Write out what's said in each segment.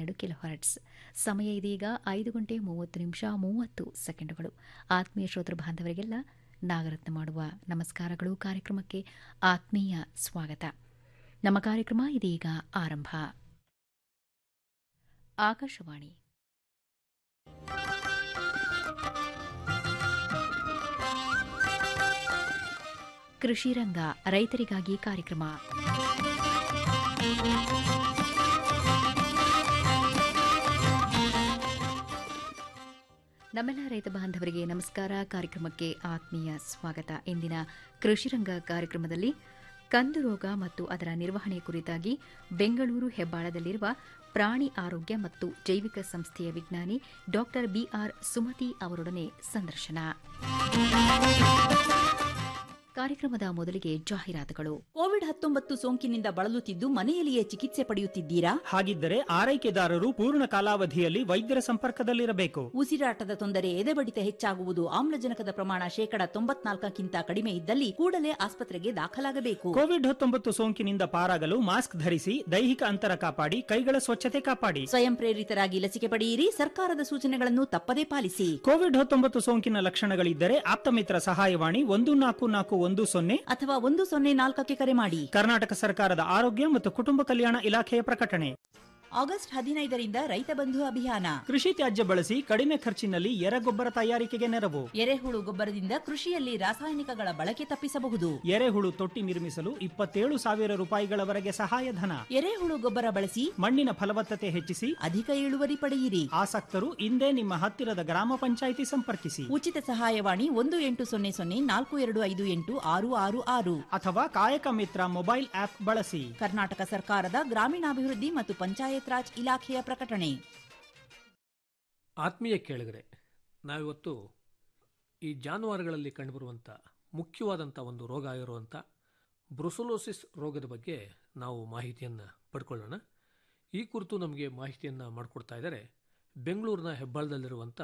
ಹನ್ನೆರಡು kilo hertz ಸಮಯ ಇದೀಗ ಐದು ಗಂಟೆ ಮೂವತ್ತು ನಿಮಿಷ ಮೂವತ್ತು ಸೆಕೆಂಡುಗಳು ಆತ್ಮೀಯ ಶ್ರೋತೃ ಬಾಂಧವರಿಗೆಲ್ಲ ನಾಗರತ್ನ ಮಾಡುವ ನಮಸ್ಕಾರಗಳು ಕಾರ್ಯಕ್ರಮಕ್ಕೆ ಆತ್ಮೀಯ ಸ್ವಾಗತ ನಮ್ಮ ಕಾರ್ಯಕ್ರಮ ಇದೀಗ ಆರಂಭ ಆಕಾಶವಾಣಿ ಕೃಷಿ ರಂಗ ರೈತರಿಗಾಗಿ ಕಾರ್ಯಕ್ರಮ ನಮ್ಮೆಲ್ಲ ರೈತ ಬಾಂಧವರಿಗೆ ನಮಸ್ಕಾರ ಕಾರ್ಯಕ್ರಮಕ್ಕೆ ಆತ್ಮೀಯ ಸ್ವಾಗತ ಇಂದಿನ ಕೃಷಿ ರಂಗ ಕಾರ್ಯಕ್ರಮದಲ್ಲಿ ಕಂದು ರೋಗ ಮತ್ತು ಅದರ ನಿರ್ವಹಣೆ ಕುರಿತಾಗಿ ಬೆಂಗಳೂರು ಹೆಬ್ಬಾಳದಲ್ಲಿರುವ ಪ್ರಾಣಿ ಆರೋಗ್ಯ ಮತ್ತು ಜೈವಿಕ ಸಂಸ್ಥೆಯ ವಿಜ್ಞಾನಿ ಡಾ ಬಿಆರ್ ಸುಮತಿ ಅವರೊಡನೆ ಸಂದರ್ಶನ ಕಾರ್ಯಕ್ರಮದ ಮೊದಲಿಗೆ ಜಾಹೀರಾತುಗಳು ಕೋವಿಡ್ ಹತ್ತೊಂಬತ್ತು ಸೋಂಕಿನಿಂದ ಬಳಲುತ್ತಿದ್ದು ಮನೆಯಲ್ಲಿಯೇ ಚಿಕಿತ್ಸೆ ಪಡೆಯುತ್ತಿದ್ದೀರಾ ಹಾಗಿದ್ದರೆ ಆರೈಕೆದಾರರು ಪೂರ್ಣ ಕಾಲಾವಧಿಯಲ್ಲಿ ವೈದ್ಯರ ಸಂಪರ್ಕದಲ್ಲಿರಬೇಕು ಉಸಿರಾಟದ ತೊಂದರೆ ಎದೆಬಡಿತ ಹೆಚ್ಚಾಗುವುದು ಆಮ್ಲಜನಕದ ಪ್ರಮಾಣ ಶೇಕಡ ತೊಂಬತ್ನಾಲ್ಕಕ್ಕಿಂತ ಕಡಿಮೆ ಇದ್ದಲ್ಲಿ ಕೂಡಲೇ ಆಸ್ಪತ್ರೆಗೆ ದಾಖಲಾಗಬೇಕು ಕೋವಿಡ್ ಹತ್ತೊಂಬತ್ತು ಸೋಂಕಿನಿಂದ ಪಾರಾಗಲು ಮಾಸ್ಕ್ ಧರಿಸಿ ದೈಹಿಕ ಅಂತರ ಕಾಪಾಡಿ ಕೈಗಳ ಸ್ವಚ್ಛತೆ ಕಾಪಾಡಿ ಸ್ವಯಂ ಪ್ರೇರಿತರಾಗಿ ಲಸಿಕೆ ಪಡೆಯಿರಿ ಸರ್ಕಾರದ ಸೂಚನೆಗಳನ್ನು ತಪ್ಪದೇ ಪಾಲಿಸಿ ಕೋವಿಡ್ ಹತ್ತೊಂಬತ್ತು ಸೋಂಕಿನ ಲಕ್ಷಣಗಳಿದ್ದರೆ ಆಪ್ತಮಿತ್ರ ಸಹಾಯವಾಣಿ ಒಂದು ನಾಲ್ಕು ನಾಲ್ಕು ಒಂದು ಸೊನ್ನೆ ಅಥವಾ ಒಂದು ಸೊನ್ನೆ ನಾಲ್ಕಕ್ಕೆ ಕರೆ ಮಾಡಿ ಕರ್ನಾಟಕ ಸರ್ಕಾರದ ಆರೋಗ್ಯ ಮತ್ತು ಕುಟುಂಬ ಕಲ್ಯಾಣ ಇಲಾಖೆಯ ಪ್ರಕಟಣೆ ಆಗಸ್ಟ್ ಹದಿನೈದರಿಂದ ರೈತ ಬಂಧು ಅಭಿಯಾನ ಕೃಷಿ ತ್ಯಾಜ್ಯ ಬಳಸಿ ಕಡಿಮೆ ಖರ್ಚಿನಲ್ಲಿ ಎರೆಗೊಬ್ಬರ ತಯಾರಿಕೆಗೆ ನೆರವು ಎರೆಹುಳು ಗೊಬ್ಬರದಿಂದ ಕೃಷಿಯಲ್ಲಿ ರಾಸಾಯನಿಕಗಳ ಬಳಕೆ ತಪ್ಪಿಸಬಹುದು ಎರೆಹುಳು ತೊಟ್ಟಿ ನಿರ್ಮಿಸಲು ಇಪ್ಪತ್ತೇಳು ಸಾವಿರ ರೂಪಾಯಿಗಳವರೆಗೆ ಸಹಾಯಧನ ಎರೆಹುಳು ಗೊಬ್ಬರ ಬಳಸಿ ಮಣ್ಣಿನ ಫಲವತ್ತತೆ ಹೆಚ್ಚಿಸಿ ಅಧಿಕ ಇಳುವರಿ ಪಡೆಯಿರಿ ಆಸಕ್ತರು ಇಂದೇ ನಿಮ್ಮ ಹತ್ತಿರದ ಗ್ರಾಮ ಪಂಚಾಯಿತಿ ಸಂಪರ್ಕಿಸಿ ಉಚಿತ ಸಹಾಯವಾಣಿ ಒಂದು ಎಂಟು ಸೊನ್ನೆ ಸೊನ್ನೆ ನಾಲ್ಕು ಎರಡು ಐದು ಎಂಟು ಆರು ಆರು ಆರು ಅಥವಾ ಕಾಯಕ ಮಿತ್ರ ಮೊಬೈಲ್ ಆಪ್ ಬಳಸಿ ಕರ್ನಾಟಕ ಸರ್ಕಾರದ ಗ್ರಾಮೀಣಾಭಿವೃದ್ಧಿ ಮತ್ತು ಪಂಚಾಯತ್ ರಾಜ್ ಇಲಾಖೆಯ ಪ್ರಕಟಣೆ ಆತ್ಮೀಯ ಕೇಳಿದರೆ ನಾವಿವತ್ತು ಈ ಜಾನುವಾರುಗಳಲ್ಲಿ ಕಂಡುಬರುವಂಥ ಮುಖ್ಯವಾದಂಥ ಒಂದು ರೋಗ ಆಗಿರುವಂಥ ಬ್ರುಸೊಲೋಸಿಸ್ ರೋಗದ ಬಗ್ಗೆ ನಾವು ಮಾಹಿತಿಯನ್ನು ಪಡ್ಕೊಳ್ಳೋಣ ಈ ಕುರಿತು ನಮಗೆ ಮಾಹಿತಿಯನ್ನು ಮಾಡಿಕೊಡ್ತಾ ಇದ್ದಾರೆ ಬೆಂಗಳೂರಿನ ಹೆಬ್ಬಾಳದಲ್ಲಿರುವಂಥ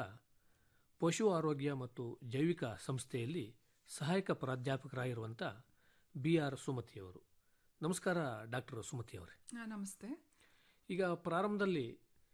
ಪಶು ಆರೋಗ್ಯ ಮತ್ತು ಜೈವಿಕ ಸಂಸ್ಥೆಯಲ್ಲಿ ಸಹಾಯಕ ಪ್ರಾಧ್ಯಾಪಕರಾಗಿರುವಂಥ ಬಿ ಆರ್ ಸುಮತಿಯವರು ನಮಸ್ಕಾರ ಡಾಕ್ಟರ್ ಸುಮತಿಯವರೇ ಆ, ನಮಸ್ತೆ ಈಗ ಪ್ರಾರಂಭದಲ್ಲಿ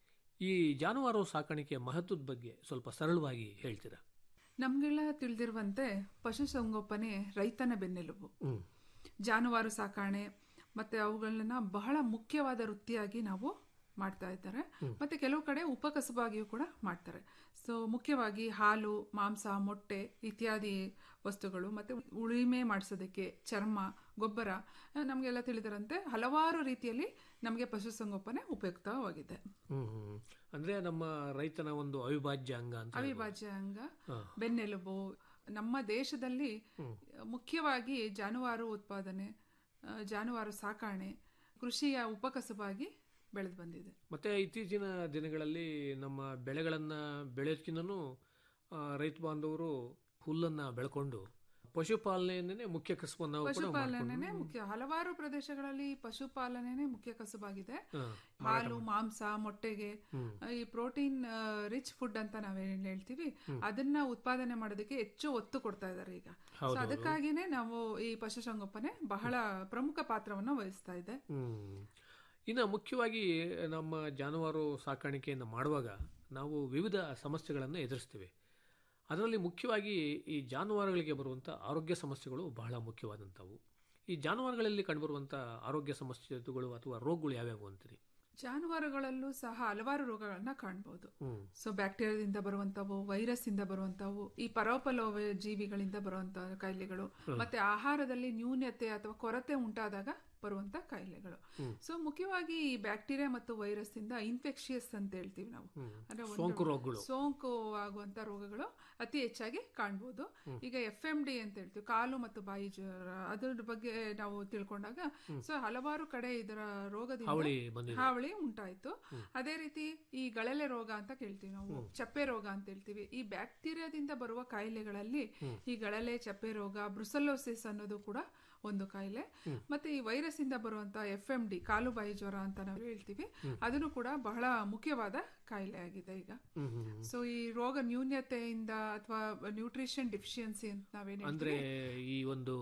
ಈ ಜಾನುವಾರು ಸಾಕಾಣಿಕೆಯ ಮಹತ್ವದ ಬಗ್ಗೆ ಸ್ವಲ್ಪ ಸರಳವಾಗಿ ಹೇಳ್ತೀರಾ ನಮಗೆಲ್ಲ ತಿಳಿದಿರುವಂತೆ ಪಶುಸಂಗೋಪನೆ ರೈತನ ಬೆನ್ನೆಲುಬು ಹ್ಮ್. ಜಾನುವಾರು ಸಾಕಾಣೆ ಮತ್ತೆ ಅವುಗಳನ್ನ ಬಹಳ ಮುಖ್ಯವಾದ ವೃತ್ತಿಯಾಗಿ ನಾವು ಮಾಡ್ತಾ ಇದ್ದಾರೆ ಮತ್ತೆ ಕೆಲವು ಕಡೆ ಉಪಕಸಬಾಗಿಯೂ ಕೂಡ ಮಾಡ್ತಾರೆ ಸೊ ಮುಖ್ಯವಾಗಿ ಹಾಲು ಮಾಂಸ ಮೊಟ್ಟೆ ಇತ್ಯಾದಿ ವಸ್ತುಗಳು ಮತ್ತೆ ಉಳಿಮೆ ಮಾಡಿಸೋದಕ್ಕೆ ಚರ್ಮ ಗೊಬ್ಬರ ಆ, ನಮಗೆಲ್ಲ ತಿಳಿದಿರಂತೆ ಹಲವಾರು ರೀತಿಯಲ್ಲಿ ನಮಗೆ ಪಶುಸಂಗೋಪನೆ ಉಪಯುಕ್ತವಾಗಿದೆ ಹ್ಮ್ ಹ್ಮ್. ಅಂದ್ರೆ ನಮ್ಮ ರೈತನ ಒಂದು ಅವಿಭಾಜ್ಯ ಅಂಗ ಅಂತ ಹೇಳ್ಬೋದು. ಅವಿಭಾಜ್ಯ ಅಂಗ ಹಾ. ಬೆನ್ನೆಲುಬು ನಮ್ಮ ದೇಶದಲ್ಲಿ ಮುಖ್ಯವಾಗಿ ಜಾನುವಾರು ಉತ್ಪಾದನೆ ಆ, ಜಾನುವಾರು ಸಾಕಾಣೆ ಕೃಷಿಯ ಉಪಕಸಬಾಗಿ ಬೆಳೆದು ಬಂದಿದೆ ಮತ್ತೆ ಇತ್ತೀಚಿನ ದಿನಗಳಲ್ಲಿ ನಮ್ಮ ಬೆಳೆಗಳನ್ನ ಬೆಳೆಯೋದ್ಕಿಂತನೂ ಆ, ರೈತ ಬಾಂಧವರು ಹುಲ್ಲನ್ನ ಬೆಳ್ಕೊಂಡು ಪಶುಪಾಲನೆಯನ್ನೇ ಮುಖ್ಯ ಕಸಬನ್ನು ಕೂಡ ಪಶುಪಾಲನೆ ಮಾಡ್ಕೊಂಡು ಮುಖ್ಯ ಹಲವಾರು ಪ್ರದೇಶಗಳಲ್ಲಿ ಪಶುಪಾಲನೆ ಮುಖ್ಯ ಕಸುಬಾಗಿದೆ ಹಾ, ಹಾಲು ಮಾಂಸ ಮೊಟ್ಟೆಗೆ ಈ ಪ್ರೋಟೀನ್ ರಿಚ್ ಫುಡ್ ಅಂತ ನಾವೇನ್ ಹೇಳ್ತೀವಿ ಅದನ್ನ ಉತ್ಪಾದನೆ ಮಾಡೋದಕ್ಕೆ ಹೆಚ್ಚು ಒತ್ತು ಕೊಡ್ತಾ ಇದ್ದಾರೆ ಈಗ ಸೊ ಅದಕ್ಕಾಗಿನೇ ನಾವು ಈ ಪಶುಸಂಗೋಪನೆ ಬಹಳ ಪ್ರಮುಖ ಪಾತ್ರವನ್ನು ವಹಿಸ್ತಾ ಇದೆ ಹ್ಮ್. ಇನ್ನು ಮುಖ್ಯವಾಗಿ ನಮ್ಮ ಜಾನುವಾರು ಸಾಕಾಣಿಕೆಯನ್ನು ಮಾಡುವಾಗ ನಾವು ವಿವಿಧ ಸಮಸ್ಯೆಗಳನ್ನು ಎದುರಿಸ್ತೀವಿ ಅದರಲ್ಲಿ ಮುಖ್ಯವಾಗಿ ಈ ಜಾನುವಾರುಗಳಿಗೆ ಬರುವಂಥ ಆರೋಗ್ಯ ಸಮಸ್ಯೆಗಳು ಬಹಳ ಮುಖ್ಯವಾದಂಥವು ಈ ಜಾನುವಾರುಗಳಲ್ಲಿ ಕಂಡುಬರುವಂಥ ಆರೋಗ್ಯ ಸಮಸ್ಯೆಗಳು ಅಥವಾ ರೋಗಗಳು ಯಾವ್ಯಾವು ಅಂತೀರಿ ಜಾನುವಾರುಗಳಲ್ಲೂ ಸಹ ಹಲವಾರು ರೋಗಗಳನ್ನ ಕಾಣಬಹುದು ಹ್ಮ್. ಸೊ ಬ್ಯಾಕ್ಟೀರಿಯಾದಿಂದ ಬರುವಂತವು ವೈರಸ್ ಇಂದ ಬರುವಂತವು ಈ ಪರೋಪಲೋವ ಜೀವಿಗಳಿಂದ ಬರುವಂತ ಕಾಯಿಲೆಗಳು ಮತ್ತೆ ಆಹಾರದಲ್ಲಿ ನ್ಯೂನ್ಯತೆ ಅಥವಾ ಕೊರತೆ ಉಂಟಾದಾಗ ಬರುವಂತ ಕಾಯಿಲೆಗಳು ಸೊ ಮುಖ್ಯವಾಗಿ ಈ ಬ್ಯಾಕ್ಟೀರಿಯಾ ಮತ್ತು ವೈರಸ್ ಇಂದ ಇನ್ಫೆಕ್ಷಿಯಸ್ ಅಂತ ಹೇಳ್ತೀವಿ ನಾವು ಅಂದ್ರೆ ಒಂದು ಸೋಂಕು ರೋಗಗಳು. ಸೋಂಕು ಆಗುವಂತ ರೋಗಗಳು ಅತಿ ಹೆಚ್ಚಾಗಿ ಕಾಣ್ಬೋದು ಈಗ ಎಫ್ ಎಂ ಡಿ ಅಂತ ಹೇಳ್ತೀವಿ ಕಾಲು ಮತ್ತು ಬಾಯಿ ಜ್ವರ ಅದ್ರ ಬಗ್ಗೆ ನಾವು ತಿಳ್ಕೊಂಡಾಗ ಸೊ ಹಲವಾರು ಕಡೆ ಇದರ ರೋಗದಿಂದ ಹಾವಳಿ ಬಂದಿದೆ. ಹಾವಳಿ ಉಂಟಾಯ್ತು ಅದೇ ರೀತಿ ಈ ಗಳಲೆ ರೋಗ ಅಂತ ಕೇಳ್ತೀವಿ ನಾವು ಚಪ್ಪೆ ರೋಗ ಅಂತ ಹೇಳ್ತೀವಿ ಈ ಬ್ಯಾಕ್ಟೀರಿಯಾದಿಂದ ಬರುವ ಕಾಯಿಲೆಗಳಲ್ಲಿ ಈ ಗಳಲೆ ಚಪ್ಪೆ ರೋಗ ಬ್ರುಸಲೋಸಿಸ್ ಅನ್ನೋದು ಕೂಡ ಒಂದು ಕಾಯಿಲೆ ಮತ್ತೆ ಈ ವೈರಸ್ ಇಂದ ಬರುವಂತ ಎಫ್ ಎಂ ಡಿ ಕಾಲು ಬಾಯಿ ಜ್ವರ ಅಂತ ನಾವು ಹೇಳ್ತೀವಿ ಅದನ್ನು ಕೂಡ ಬಹಳ ಮುಖ್ಯವಾದ ಕಾಯಿಲೆ ಆಗಿದೆ ಈಗ ಸೊ ಈ ರೋಗ ನ್ಯೂನ್ಯತೆಯಿಂದ ಅಥವಾ ನ್ಯೂಟ್ರಿಷನ್ ಡಿಫಿಷಿಯನ್ಸಿ ಅಂತ ನಾವೇನು ಅಂದ್ರೆ ಈ ಒಂದು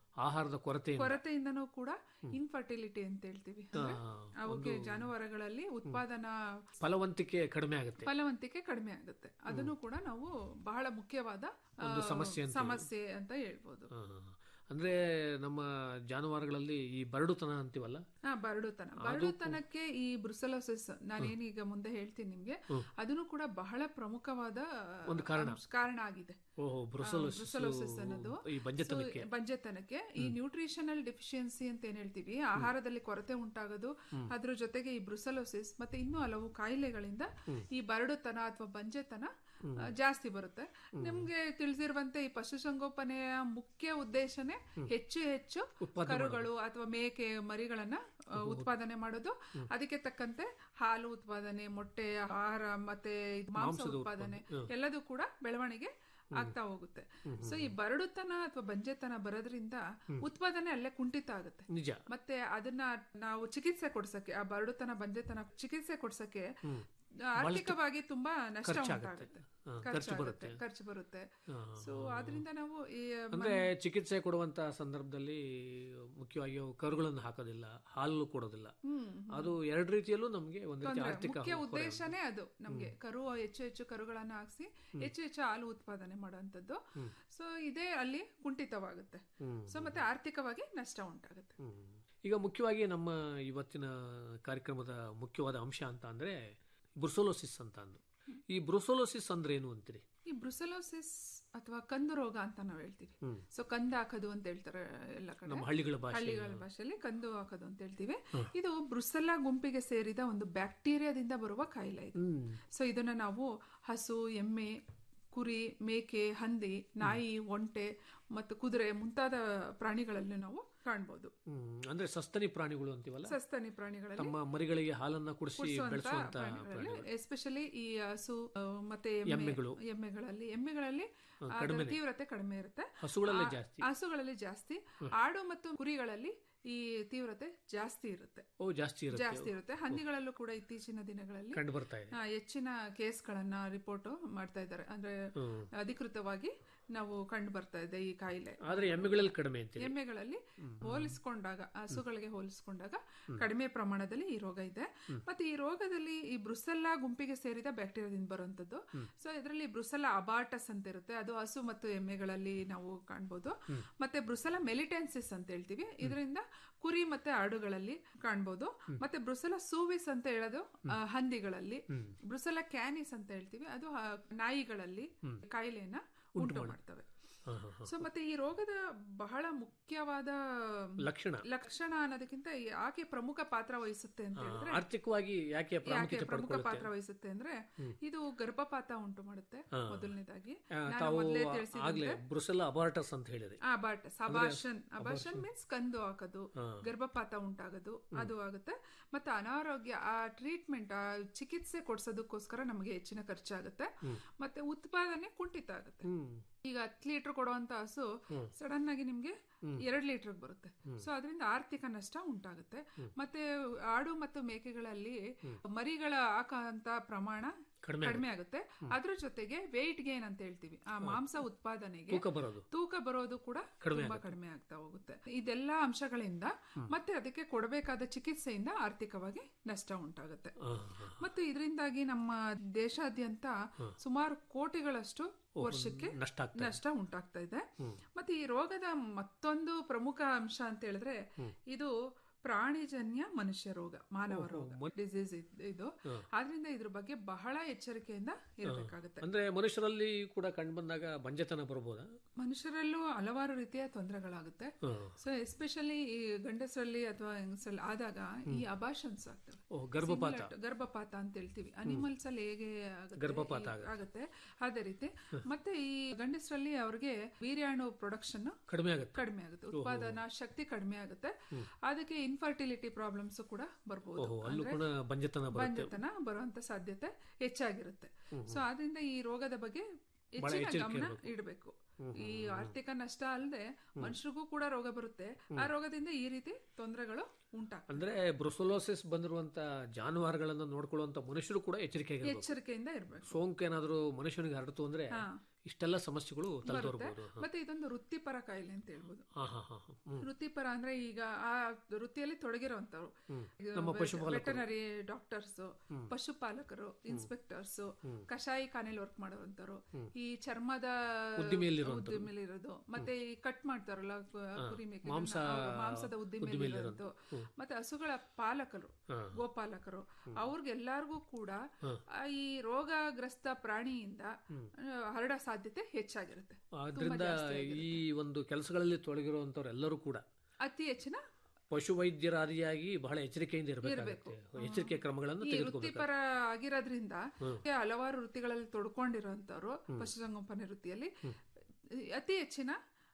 ಆಹಾರದ ಕೊರತೆ ಕೊರತೆಯಿಂದನೂ ಕೂಡ ಇನ್ಫರ್ಟಿಲಿಟಿ ಅಂತ ಹೇಳ್ತೀವಿ ಅಂದ್ರೆ ಅವಕ್ಕೆ ಜಾನುವಾರುಗಳಲ್ಲಿ ಉತ್ಪಾದನಾ ಫಲವಂತಿಕೆ ಕಡಿಮೆ ಆಗುತ್ತೆ ಫಲವಂತಿಕೆ ಕಡಿಮೆ ಆಗುತ್ತೆ ಅದನ್ನು ಕೂಡ ನಾವು ಬಹಳ ಮುಖ್ಯವಾದ ಆ, ಒಂದು ಸಮಸ್ಯೆ ಅಂತ ಸಮಸ್ಯೆ ಅಂತ ಹೇಳ್ಬೋದು ಹಾ, ಹಾ, ಹಾ. ಅಂದ್ರೆ ನಮ್ಮ ಜಾನುವಾರುಗಳಲ್ಲಿ ಈ ಬರಡುತನ ಅಂತೀವಲ್ಲ ಹಾ ಬರಡುತನ ಬರಡುತನಕ್ಕೆ ಈ ಬ್ರುಸಲೋಸಿಸ್ ನಾನೇನೀಗ ಮುಂದೆ ಹೇಳ್ತೀನಿ ನಿಮ್ಗೆ ಅದನ್ನು ಕೂಡ ಬಹಳ ಪ್ರಮುಖವಾದ ಒಂದು ಕಾರಣ. ಅಂಶ- ಕಾರಣ ಆಗಿದೆ ಓಹೋ ಬ್ರುಸಲೋಸಿಸ್ ಬ್ರುಸಲೋಸಿಸ್ ಅನ್ನೋದು ಈ ಬಂಜೆತನಕ್ಕೆ ಸೊ, ಬಂಜೆತನಕ್ಕೆ ಈ ನ್ಯೂಟ್ರಿಷನಲ್ ಡೆಫಿಷಿಯನ್ಸಿ ಅಂತ ಏನ್ ಹೇಳ್ತೀವಿ ಆಹಾರದಲ್ಲಿ ಕೊರತೆ ಉಂಟಾಗೋದು ಅದ್ರ ಜೊತೆಗೆ ಈ ಬ್ರುಸಲೋಸಿಸ್ ಮತ್ತೆ ಇನ್ನೂ ಹಲವು ಕಾಯಿಲೆಗಳಿಂದ ಈ ಬರಡುತನ ಅಥವಾ ಬಂಜೆತನ ಆ, ಜಾಸ್ತಿ ಬರುತ್ತೆ ನಿಮ್ಗೆ ತಿಳಿದಿರುವಂತೆ ಈ ಪಶುಸಂಗೋಪನೆಯ ಮುಖ್ಯ ಉದ್ದೇಶನೇ ಹೆಚ್ಚು ಹೆಚ್ಚು ಕರುಗಳು ಅಥವಾ ಮೇಕೆ ಮರಿಗಳನ್ನ ಆ, ಉತ್ಪಾದನೆ ಮಾಡೋದು ಅದಕ್ಕೆ ತಕ್ಕಂತೆ ಹಾಲು ಉತ್ಪಾದನೆ ಮೊಟ್ಟೆ ಆಹಾರ ಮತ್ತೆ ಇದ್ ಮಾಂಸ ಉತ್ಪಾದನೆ ಎಲ್ಲದೂ ಕೂಡ ಬೆಳವಣಿಗೆ ಆಗ್ತಾ ಹೋಗುತ್ತೆ ಸೊ ಈ ಬರಡುತನ ಅಥವಾ ಬಂಜೆತನ ಬರೋದ್ರಿಂದ ಉತ್ಪಾದನೆ ಅಲ್ಲೇ ಕುಂಠಿತ ಆಗುತ್ತೆ ನಿಜ ಮತ್ತೆ ಅದನ್ನ ನಾವು ಚಿಕಿತ್ಸೆ ಕೊಡ್ಸಕ್ಕೆ ಆ ಬರಡುತನ ಬಂಜೆತನ ಚಿಕಿತ್ಸೆ ಕೊಡ್ಸಕ್ಕೆ ಆರ್ಥಿಕವಾಗಿ ತುಂಬಾ ನಷ್ಟ ಉಂಟಾಗುತ್ತೆ ಹಾ, ಖರ್ಚು ಖರ್ಚಾಗುತ್ತೆ ಬರುತ್ತೆ. ಖರ್ಚು ಬರುತ್ತೆ ಹಾ, ಸೊ ಆದ್ರಿಂದ ನಾವು ಈ ಅಂದ್ರೆ ಚಿಕಿತ್ಸೆ ಕೊಡುವಂತ ಸಂದರ್ಭದಲ್ಲಿ ಮುಖ್ಯವಾಗಿ ಅವು ಕರುಗಳನ್ನು ಹಾಕೋದಿಲ್ಲ ಹಾಲು ಕೊಡೋದಿಲ್ಲ ಹ್ಮ್ ಅದು ಎರಡು ರೀತಿಯಲ್ಲೂ ನಮ್ಗೆ ಒಂದು ರೀತಿ ತೊಂದ್ರೆ. ಆರ್ಥಿಕ ಮುಖ್ಯ ಹೊರೆ. ಉದ್ದೇಶನೇ ಅದು ನಮ್ಗೆ ಕರು ಹೆಚ್ಚು ಹೆಚ್ಚು ಕರುಗಳನ್ನ ಹಾಕ್ಸಿ ಹೆಚ್ಚು ಹೆಚ್ಚು ಹಾಲು ಉತ್ಪಾದನೆ ಮಾಡುವಂತದ್ದು ಸೊ ಇದೇ ಅಲ್ಲಿ ಕುಂಠಿತವಾಗುತ್ತೆ ಹ್ಮ್. ಸೊ ಮತ್ತೆ ಆರ್ಥಿಕವಾಗಿ ನಷ್ಟ ಉಂಟಾಗುತ್ತೆ ಹ್ಮ್. ಈಗ ಮುಖ್ಯವಾಗಿ ನಮ್ಮ ಇವತ್ತಿನ ಕಾರ್ಯಕ್ರಮದ ಮುಖ್ಯವಾದ ಅಂಶ ಅಂತ ಅಂದ್ರೆ ಬ್ರುಸೋಲೋಸಿಸ್ ಅಂತ ಅಂದು ಈ ಬ್ರುಸೋಲೋಸಿಸ್ ಅಂದ್ರೆ ಏನು ಅಂತೀರಿ ಈ ಬ್ರುಸಲೋಸಿಸ್ ಅಥವಾ ಕಂದು ರೋಗ ಅಂತ ನಾವು ಹೇಳ್ತೀವಿ ಸೊ ಕಂದು ಹಾಕೋದು ಅಂತ ಹೇಳ್ತಾರೆ ಎಲ್ಲ ಕಡೆ ನಮ್ಮ ಹಳ್ಳಿಗಳ ಭಾಷೆ ಹಳ್ಳಿಗಳ ಭಾಷೆಯಲ್ಲಿ ಕಂದು ಹಾಕೋದು ಅಂತ ಹೇಳ್ತೀವಿ ಇದು ಬ್ರುಸೆಲ್ಲಾ ಗುಂಪಿಗೆ ಸೇರಿದ ಒಂದು ಬ್ಯಾಕ್ಟೀರಿಯಾದಿಂದ ಬರುವ ಕಾಯಿಲೆ ಇದು ಹ್ಮ್ ಸೊ ಇದನ್ನ ನಾವು ಹಸು ಎಮ್ಮೆ ಕುರಿ ಮೇಕೆ ಹಂದಿ ನಾಯಿ ಒಂಟೆ ಮತ್ತು ಕುದುರೆ ಮುಂತಾದ ಪ್ರಾಣಿಗಳಲ್ಲಿ ನಾವು ಕಾಣ್ಬೋದು ಹ್ಮ್. ಅಂದ್ರೆ ಸಸ್ತನಿ ಪ್ರಾಣಿಗಳು ಅಂತೀವಲ್ಲ ಸಸ್ತನಿ ಪ್ರಾಣಿಗಳಲ್ಲಿ ತಮ್ಮ ಮರಿಗಳಿಗೆ ಹಾಲನ್ನ ಕುಡಿಸಿ ಕುಡಿಸುವಂತ ಬೆಳೆಸುವಂತ ಪ್ರಾಣಿಗಳಲ್ಲಿ ಎಸ್ಪೆಷಲಿ ಈ ಹಸು ಆ, ಮತ್ತೆ ಎಮ್ಮೆ- ಎಮ್ಮೆಗಳು. ಎಮ್ಮೆಗಳಲ್ಲಿ ಎಮ್ಮೆಗಳಲ್ಲಿ ಅದರ ತೀವ್ರತೆ ಕಡಿಮೆ ಇರುತ್ತೆ ಹಸುಗಳಲ್ಲೇ ಆ, ಜಾಸ್ತಿ ಹಸುಗಳಲ್ಲಿ ಜಾಸ್ತಿ ಆಡು ಮತ್ತು ಕುರಿಗಳಲ್ಲಿ ಈ ತೀವ್ರತೆ ಜಾಸ್ತಿ ಇರುತ್ತೆ ಓ ಜಾಸ್ತಿ ಇರುತ್ತೆ ಜಾಸ್ತಿ ಇರುತ್ತೆ ಹಂದಿಗಳಲ್ಲೂ ಕೂಡ ಇತ್ತೀಚಿನ ದಿನಗಳಲ್ಲಿ ಕಂಡು ಬರ್ತಾ ಇದೆ ಆ, ಹೆಚ್ಚಿನ ಕೇಸ್ಗಳನ್ನ ರಿಪೋರ್ಟ್ ಮಾಡ್ತಾ ಇದ್ದಾರೆ ಅಂದ್ರೆ ಅಧಿಕೃತವಾಗಿ ನಾವು ಕಂಡು ಬರ್ತಾ ಇದೆ ಈ ಕಾಯಿಲೆ ಆದ್ರೆ ಎಮ್ಮೆಗಳಲ್ಲಿ ಕಡಿಮೆ ಅಂತೀರಿ ಎಮ್ಮೆಗಳಲ್ಲಿ ಹೋಲಿಸ್ಕೊಂಡಾಗ ಹಸುಗಳಿಗೆ ಹೋಲಿಸ್ಕೊಂಡಾಗ ಕಡಿಮೆ ಪ್ರಮಾಣದಲ್ಲಿ ಈ ರೋಗ ಇದೆ ಮತ್ತೆ ಈ ರೋಗದಲ್ಲಿ ಈ ಬ್ರುಸೆಲ್ಲಾ ಗುಂಪಿಗೆ ಸೇರಿದ ಬ್ಯಾಕ್ಟೀರಿಯಾದಿಂದ ಬರುವಂತದ್ದು ಸೊ ಇದರಲ್ಲಿ ಬ್ರುಸೆಲ್ಲಾ ಅಬಾಟಸ್ ಅಂತ ಇರುತ್ತೆ ಅದು ಹಸು ಮತ್ತು ಎಮ್ಮೆಗಳಲ್ಲಿ ನಾವು ಕಾಣ್ಬೋದು ಮತ್ತೆ ಬ್ರುಸೆಲ್ಲಾ ಮೆಲಿಟೆನ್ಸಿಸ್ ಅಂತ ಹೇಳ್ತೀವಿ ಇದರಿಂದ ಕುರಿ ಮತ್ತೆ ಆಡುಗಳಲ್ಲಿ ಕಾಣ್ಬೋದು ಮತ್ತೆ ಬ್ರುಸೆಲಾ ಸೂವಿಸ್ ಅಂತ ಹೇಳೋದು ಆ, ಹಂದಿಗಳಲ್ಲಿ ಬ್ರುಸೆಲಾ ಕ್ಯಾನಿಸ್ ಅಂತ ಹೇಳ್ತೀವಿ ಅದು ಆ, ನಾಯಿಗಳಲ್ಲಿ ಕಾಯಿಲೆಯನ್ನ ಉಂಟು ಮಾಡ್ತವೆ ಹಾ, ಹಾ, ಹಾ. ಸೊ ಮತ್ತೆ ಈ ರೋಗದ ಬಹಳ ಮುಖ್ಯವಾದ ಲಕ್ಷಣ ಲಕ್ಷಣ ಅನ್ನೋದಕ್ಕಿಂತ ಯಾಕೆ ಪ್ರಮುಖ ಪಾತ್ರ ವಹಿಸುತ್ತೆ ಅಂತ ಹೇಳಿದ್ರೆ ಆರ್ಥಿಕವಾಗಿ ಯಾಕೆ ಯಾಕೆ ಪ್ರಾಮುಖ್ಯತೆ ಪ್ರಮುಖ ಪಡ್ಕೊಳ್ಳುತ್ತೆ ಪಾತ್ರ ವಹಿಸುತ್ತೆ ಅಂದ್ರೆ ಇದು ಗರ್ಭಪಾತ ಉಂಟು ಮಾಡುತ್ತೆ ಮೊದಲನೇದಾಗಿ ಆ, ನಾನು ತಾವು ಮೊದಲೇ ಆಗ್ಲೇ ತಿಳಿಸಿದಂತೆ ಬ್ರುಸೆಲ್ಲ ಅಬಾರ್ಟಸ್ ಅಂತ ಹೇಳಿದ್ರಿ ಅಬಾಟಸ್ ಅಬಾಷನ್ ಅಬಾಷನ್ ಮೀನ್ಸ್ ಕಂದು ಹಾಕೋದು ಗರ್ಭಪಾತ ಉಂಟಾಗೋದು ಅದು ಆಗುತ್ತೆ ಮತ್ತೆ ಅನಾರೋಗ್ಯ ಆ ಟ್ರೀಟ್ಮೆಂಟ್ ಆ ಚಿಕಿತ್ಸೆ ಕೊಡ್ಸೋದಕ್ಕೋಸ್ಕರ ನಮಗೆ ಹೆಚ್ಚಿನ ಖರ್ಚಾಗುತ್ತೆ ಮತ್ತೆ ಉತ್ಪಾದನೆ ಕುಂಠಿತ ಆಗುತ್ತೆ ಹ್ಮ್ ಈಗ ಹತ್ತು ಲೀಟರ್ ಕೊಡುವಂತ ಹಸು ಸಡನ್ ಆಗಿ ನಿಮ್ಗೆ ಎರಡ್ ಲೀಟರ್ ಬರುತ್ತೆ ಸೊ ಅದರಿಂದ ಆರ್ಥಿಕ ನಷ್ಟ ಉಂಟಾಗುತ್ತೆ ಮತ್ತೆ ಆಡು ಮತ್ತು ಮೇಕೆಗಳಲ್ಲಿ ಮರಿಗಳ ಹಾಕಂತ ಪ್ರಮಾಣ ಕಡಿಮೆ ಕಡಿಮೆ ಆಗುತ್ತೆ ಅದ್ರ ಜೊತೆಗೆ ವೆಯ್ಟ್ ಗೇನ್ ಅಂತ ಹೇಳ್ತೀವಿ ಆ ಮಾಂಸ ಉತ್ಪಾದನೆಗೆ ತೂಕ ಬರೋದು ತೂಕ ಬರೋದು ಕೂಡ ತುಂಬಾ ಕಡಿಮೆ ಆಗ್ತಾ ಹೋಗುತ್ತೆ ಇದೆಲ್ಲಾ ಅಂಶಗಳಿಂದ ಮತ್ತೆ ಅದಕ್ಕೆ ಕೊಡಬೇಕಾದ ಚಿಕಿತ್ಸೆಯಿಂದ ಆರ್ಥಿಕವಾಗಿ ನಷ್ಟ ಉಂಟಾಗುತ್ತೆ ಹಾ, ಹಾ. ಮತ್ತು ಇದರಿಂದಾಗಿ ನಮ್ಮ ದೇಶಾದ್ಯಂತ ಸುಮಾರು ಕೋಟಿಗಳಷ್ಟು ವರ್ಷಕ್ಕೆ ನಷ್ಟ ಆಗ್ತದೆ ನಷ್ಟ ಉಂಟಾಗ್ತಾ ಇದೆ ಮತ್ತೆ ಈ ರೋಗದ ಮತ್ತೊಂದು ಪ್ರಮುಖ ಅಂಶ ಅಂತ ಹೇಳಿದ್ರೆ ಇದು ಪ್ರಾಣಿಜನ್ಯ ಮನುಷ್ಯ ರೋಗ ಮಾನವ ರೋಗ ಡಿಸೀಸ್ ಇದು ಆದ್ರಿಂದ ಇದ್ರ ಬಗ್ಗೆ ಬಹಳ ಎಚ್ಚರಿಕೆಯಿಂದ ಇರಬೇಕಾಗುತ್ತೆ ಅಂದ್ರೆ ಮನುಷ್ಯರಲ್ಲಿ ಕೂಡ ಕಂಡು ಬಂದಾಗ ಬಂಜೆತನ ಬರ್ಬೋದಾ ಮನುಷ್ಯರಲ್ಲೂ ಹಲವಾರು ರೀತಿಯ ತೊಂದರೆಗಳಾಗುತ್ತೆ ಹಾ. ಸೊ ಎಸ್ಪೆಷಲಿ ಈ ಗಂಡಸರಲ್ಲಿ ಅಥವಾ ಹೆಂಗಸರಲ್ಲಿ ಆದಾಗ ಈ ಅಭಾಷನ್ಸ್ ಆಗ್ತವೆ ಓ ಗರ್ಭಪಾತ Similar to- ಗರ್ಭಪಾತ ಅಂತ ಹೇಳ್ತೀವಿ ಅನಿಮಲ್ಸ್ ಅಲ್ಲಿ ಹೇಗೆ ಆಗುತ್ತೆ, ಗರ್ಭಪಾತ ಈ- ಆಗುತ್ತೆ ಅದೇ ರೀತಿ ಮತ್ತೆ ಈ ಗಂಡಸರಲ್ಲಿ ಅವ್ರಿಗೆ ವೀರ್ಯಾಣು ಪ್ರೊಡಕ್ಷನ್ ಕಡಿಮೆ ಆಗುತ್ತೆ ಕಡಿಮೆ ಆಗುತ್ತೆ ಉತ್ಪಾದನಾ ಶಕ್ತಿ ಕಡಿಮೆ ಆಗುತ್ತೆ ಅದಕ್ಕೆ ಇನ್ಫರ್ಟಿಲಿಟಿ ಪ್ರಾಬ್ಲಮ್ಸ್ ಕೂಡ ಬರ್ಬೋದು ಓಹೋ ಅಲ್ಲೂ ಕೂಡ ಬಂಜೆತನ ಬರುತ್ತೆ ಬಂಜತನ ಬರುವಂತ ಸಾಧ್ಯತೆ ಹೆಚ್ಚಾಗಿರುತ್ತೆ ಸೊ ಆದ್ರಿಂದ ಈ ರೋಗದ ಬಗ್ಗೆ ಹೆಚ್ಚಿನ ಗಮನ ಇಡಬೇಕು ಈ ಆರ್ಥಿಕ ನಷ್ಟ ಅಲ್ಲದೆ ಮನುಷ್ಯರಿಗೂ ಕೂಡ ರೋಗ ಬರುತ್ತೆ ಆ ರೋಗದಿಂದ ಈ ರೀತಿ ತೊಂದರೆಗಳು ಉಂಟಾಗ್ತದೆ ಅಂದ್ರೆ ಬ್ರುಸೋಲೋಸಿಸ್ ಬಂದಿರುವಂತ ಜಾನುವಾರುಗಳನ್ನ ನೋಡ್ಕೊಳ್ಳುವಂತ ಮನುಷ್ಯರು ಕೂಡ ಎಚ್ಚರಿಕೆ ಎಚ್ಚರಿಕೆಯಿಂದ ಇರಬೇಕು ಸೋಂಕು ಏನಾದರೂ ಮನುಷ್ಯನಿಗೆ ಹರಡ್ತು ಅಂದ್ರೆ ಹಾ. ಇಷ್ಟೆಲ್ಲ ಸಮಸ್ಯೆಗಳು ಬರುತ್ತೆ ತಲೆದೋರ್ಬೋದು ಮತ್ತೆ ಇದೊಂದು ವೃತ್ತಿಪರ ಕಾಯಿಲೆ ಅಂತ ಹೇಳ್ಬೋದು ಹಾ ಹಾ ಹಾ ಹಾ. ಹ್ಮ್. ವೃತ್ತಿಪರ ಅಂದ್ರೆ ಈಗ ಆ ವೃತ್ತಿಯಲ್ಲಿ ತೊಡಗಿರುವಂತವ್ರು ಹ್ಮ್. ನಮ್ಮ ಪಶುಪಾಲಕರು. ವೆಟನರಿ ಡಾಕ್ಟರ್ಸ್ ಪಶುಪಾಲಕರು ಇನ್ಸ್ಪೆಕ್ಟರ್ಸ್ ಕಷಾಯಿ ಖಾನೆಯಲ್ಲಿ ವರ್ಕ್ ಮಾಡುವಂತವ್ರು ಈ ಚರ್ಮದ ಉದ್ದಿಮೆಯಲ್ಲಿರುವಂಥವ್ರು. ಉದ್ದಿಮೆಲಿರೋದು ಮತ್ತೆ ಈ ಕಟ್ ಮಾಡ್ತಾರಲ್ಲ ಕು- ಕುರಿ ಮೇಕೆಗಳನ್ನ, ಮಾಂಸ ಅವ್ರು ಮಾಂಸದ ಉದ್ದಿಮೆಲಿರೋದು ಮತ್ತೆ ಹಸುಗಳ ಪಾಲಕರು ಹಾ. ಗೋಪಾಲಕರು ಅವ್ರಿಗೆಲ್ಲಾರ್ಗೂ ಕೂಡ ಆ ಈ ರೋಗಗ್ರಸ್ತ ಪ್ರಾಣಿಯಿಂದ ಆ, ಹರಡೋ ಸಾಧ್ಯತೆ ಹೆಚ್ಚಾಗಿರುತ್ತೆ ಆದ್ರಿಂದ ಈ ಒಂದು ಕೆಲಸಗಳಲ್ಲಿ ತೊಡಗಿರುವಂತವ್ರು ಎಲ್ಲರೂ ಕೂಡ ಅತಿ ಹೆಚ್ಚಿನ ಪಶುವೈದ್ಯರಾದಿಯಾಗಿ ಬಹಳ ಎಚ್ಚರಿಕೆಯಿಂದ ಇರಬೇಕಾಗುತ್ತೆ ಎಚ್ಚರಿಕೆ ಕ್ರಮಗಳನ್ನು ಈ ತೆಗೆದುಕೋಬೇಕು ವೃತ್ತಿಪರ ಆಗಿರೋದ್ರಿಂದ ಹಲವಾರು ವೃತ್ತಿಗಳಲ್ಲಿ ತೊಡ್ಕೊಂಡಿರೋಂಥವ್ರು ಪಶುಸಂಗೋಪನೆ ವೃತ್ತಿಯಲ್ಲಿ ಅತಿ ಹೆಚ್ಚಿನ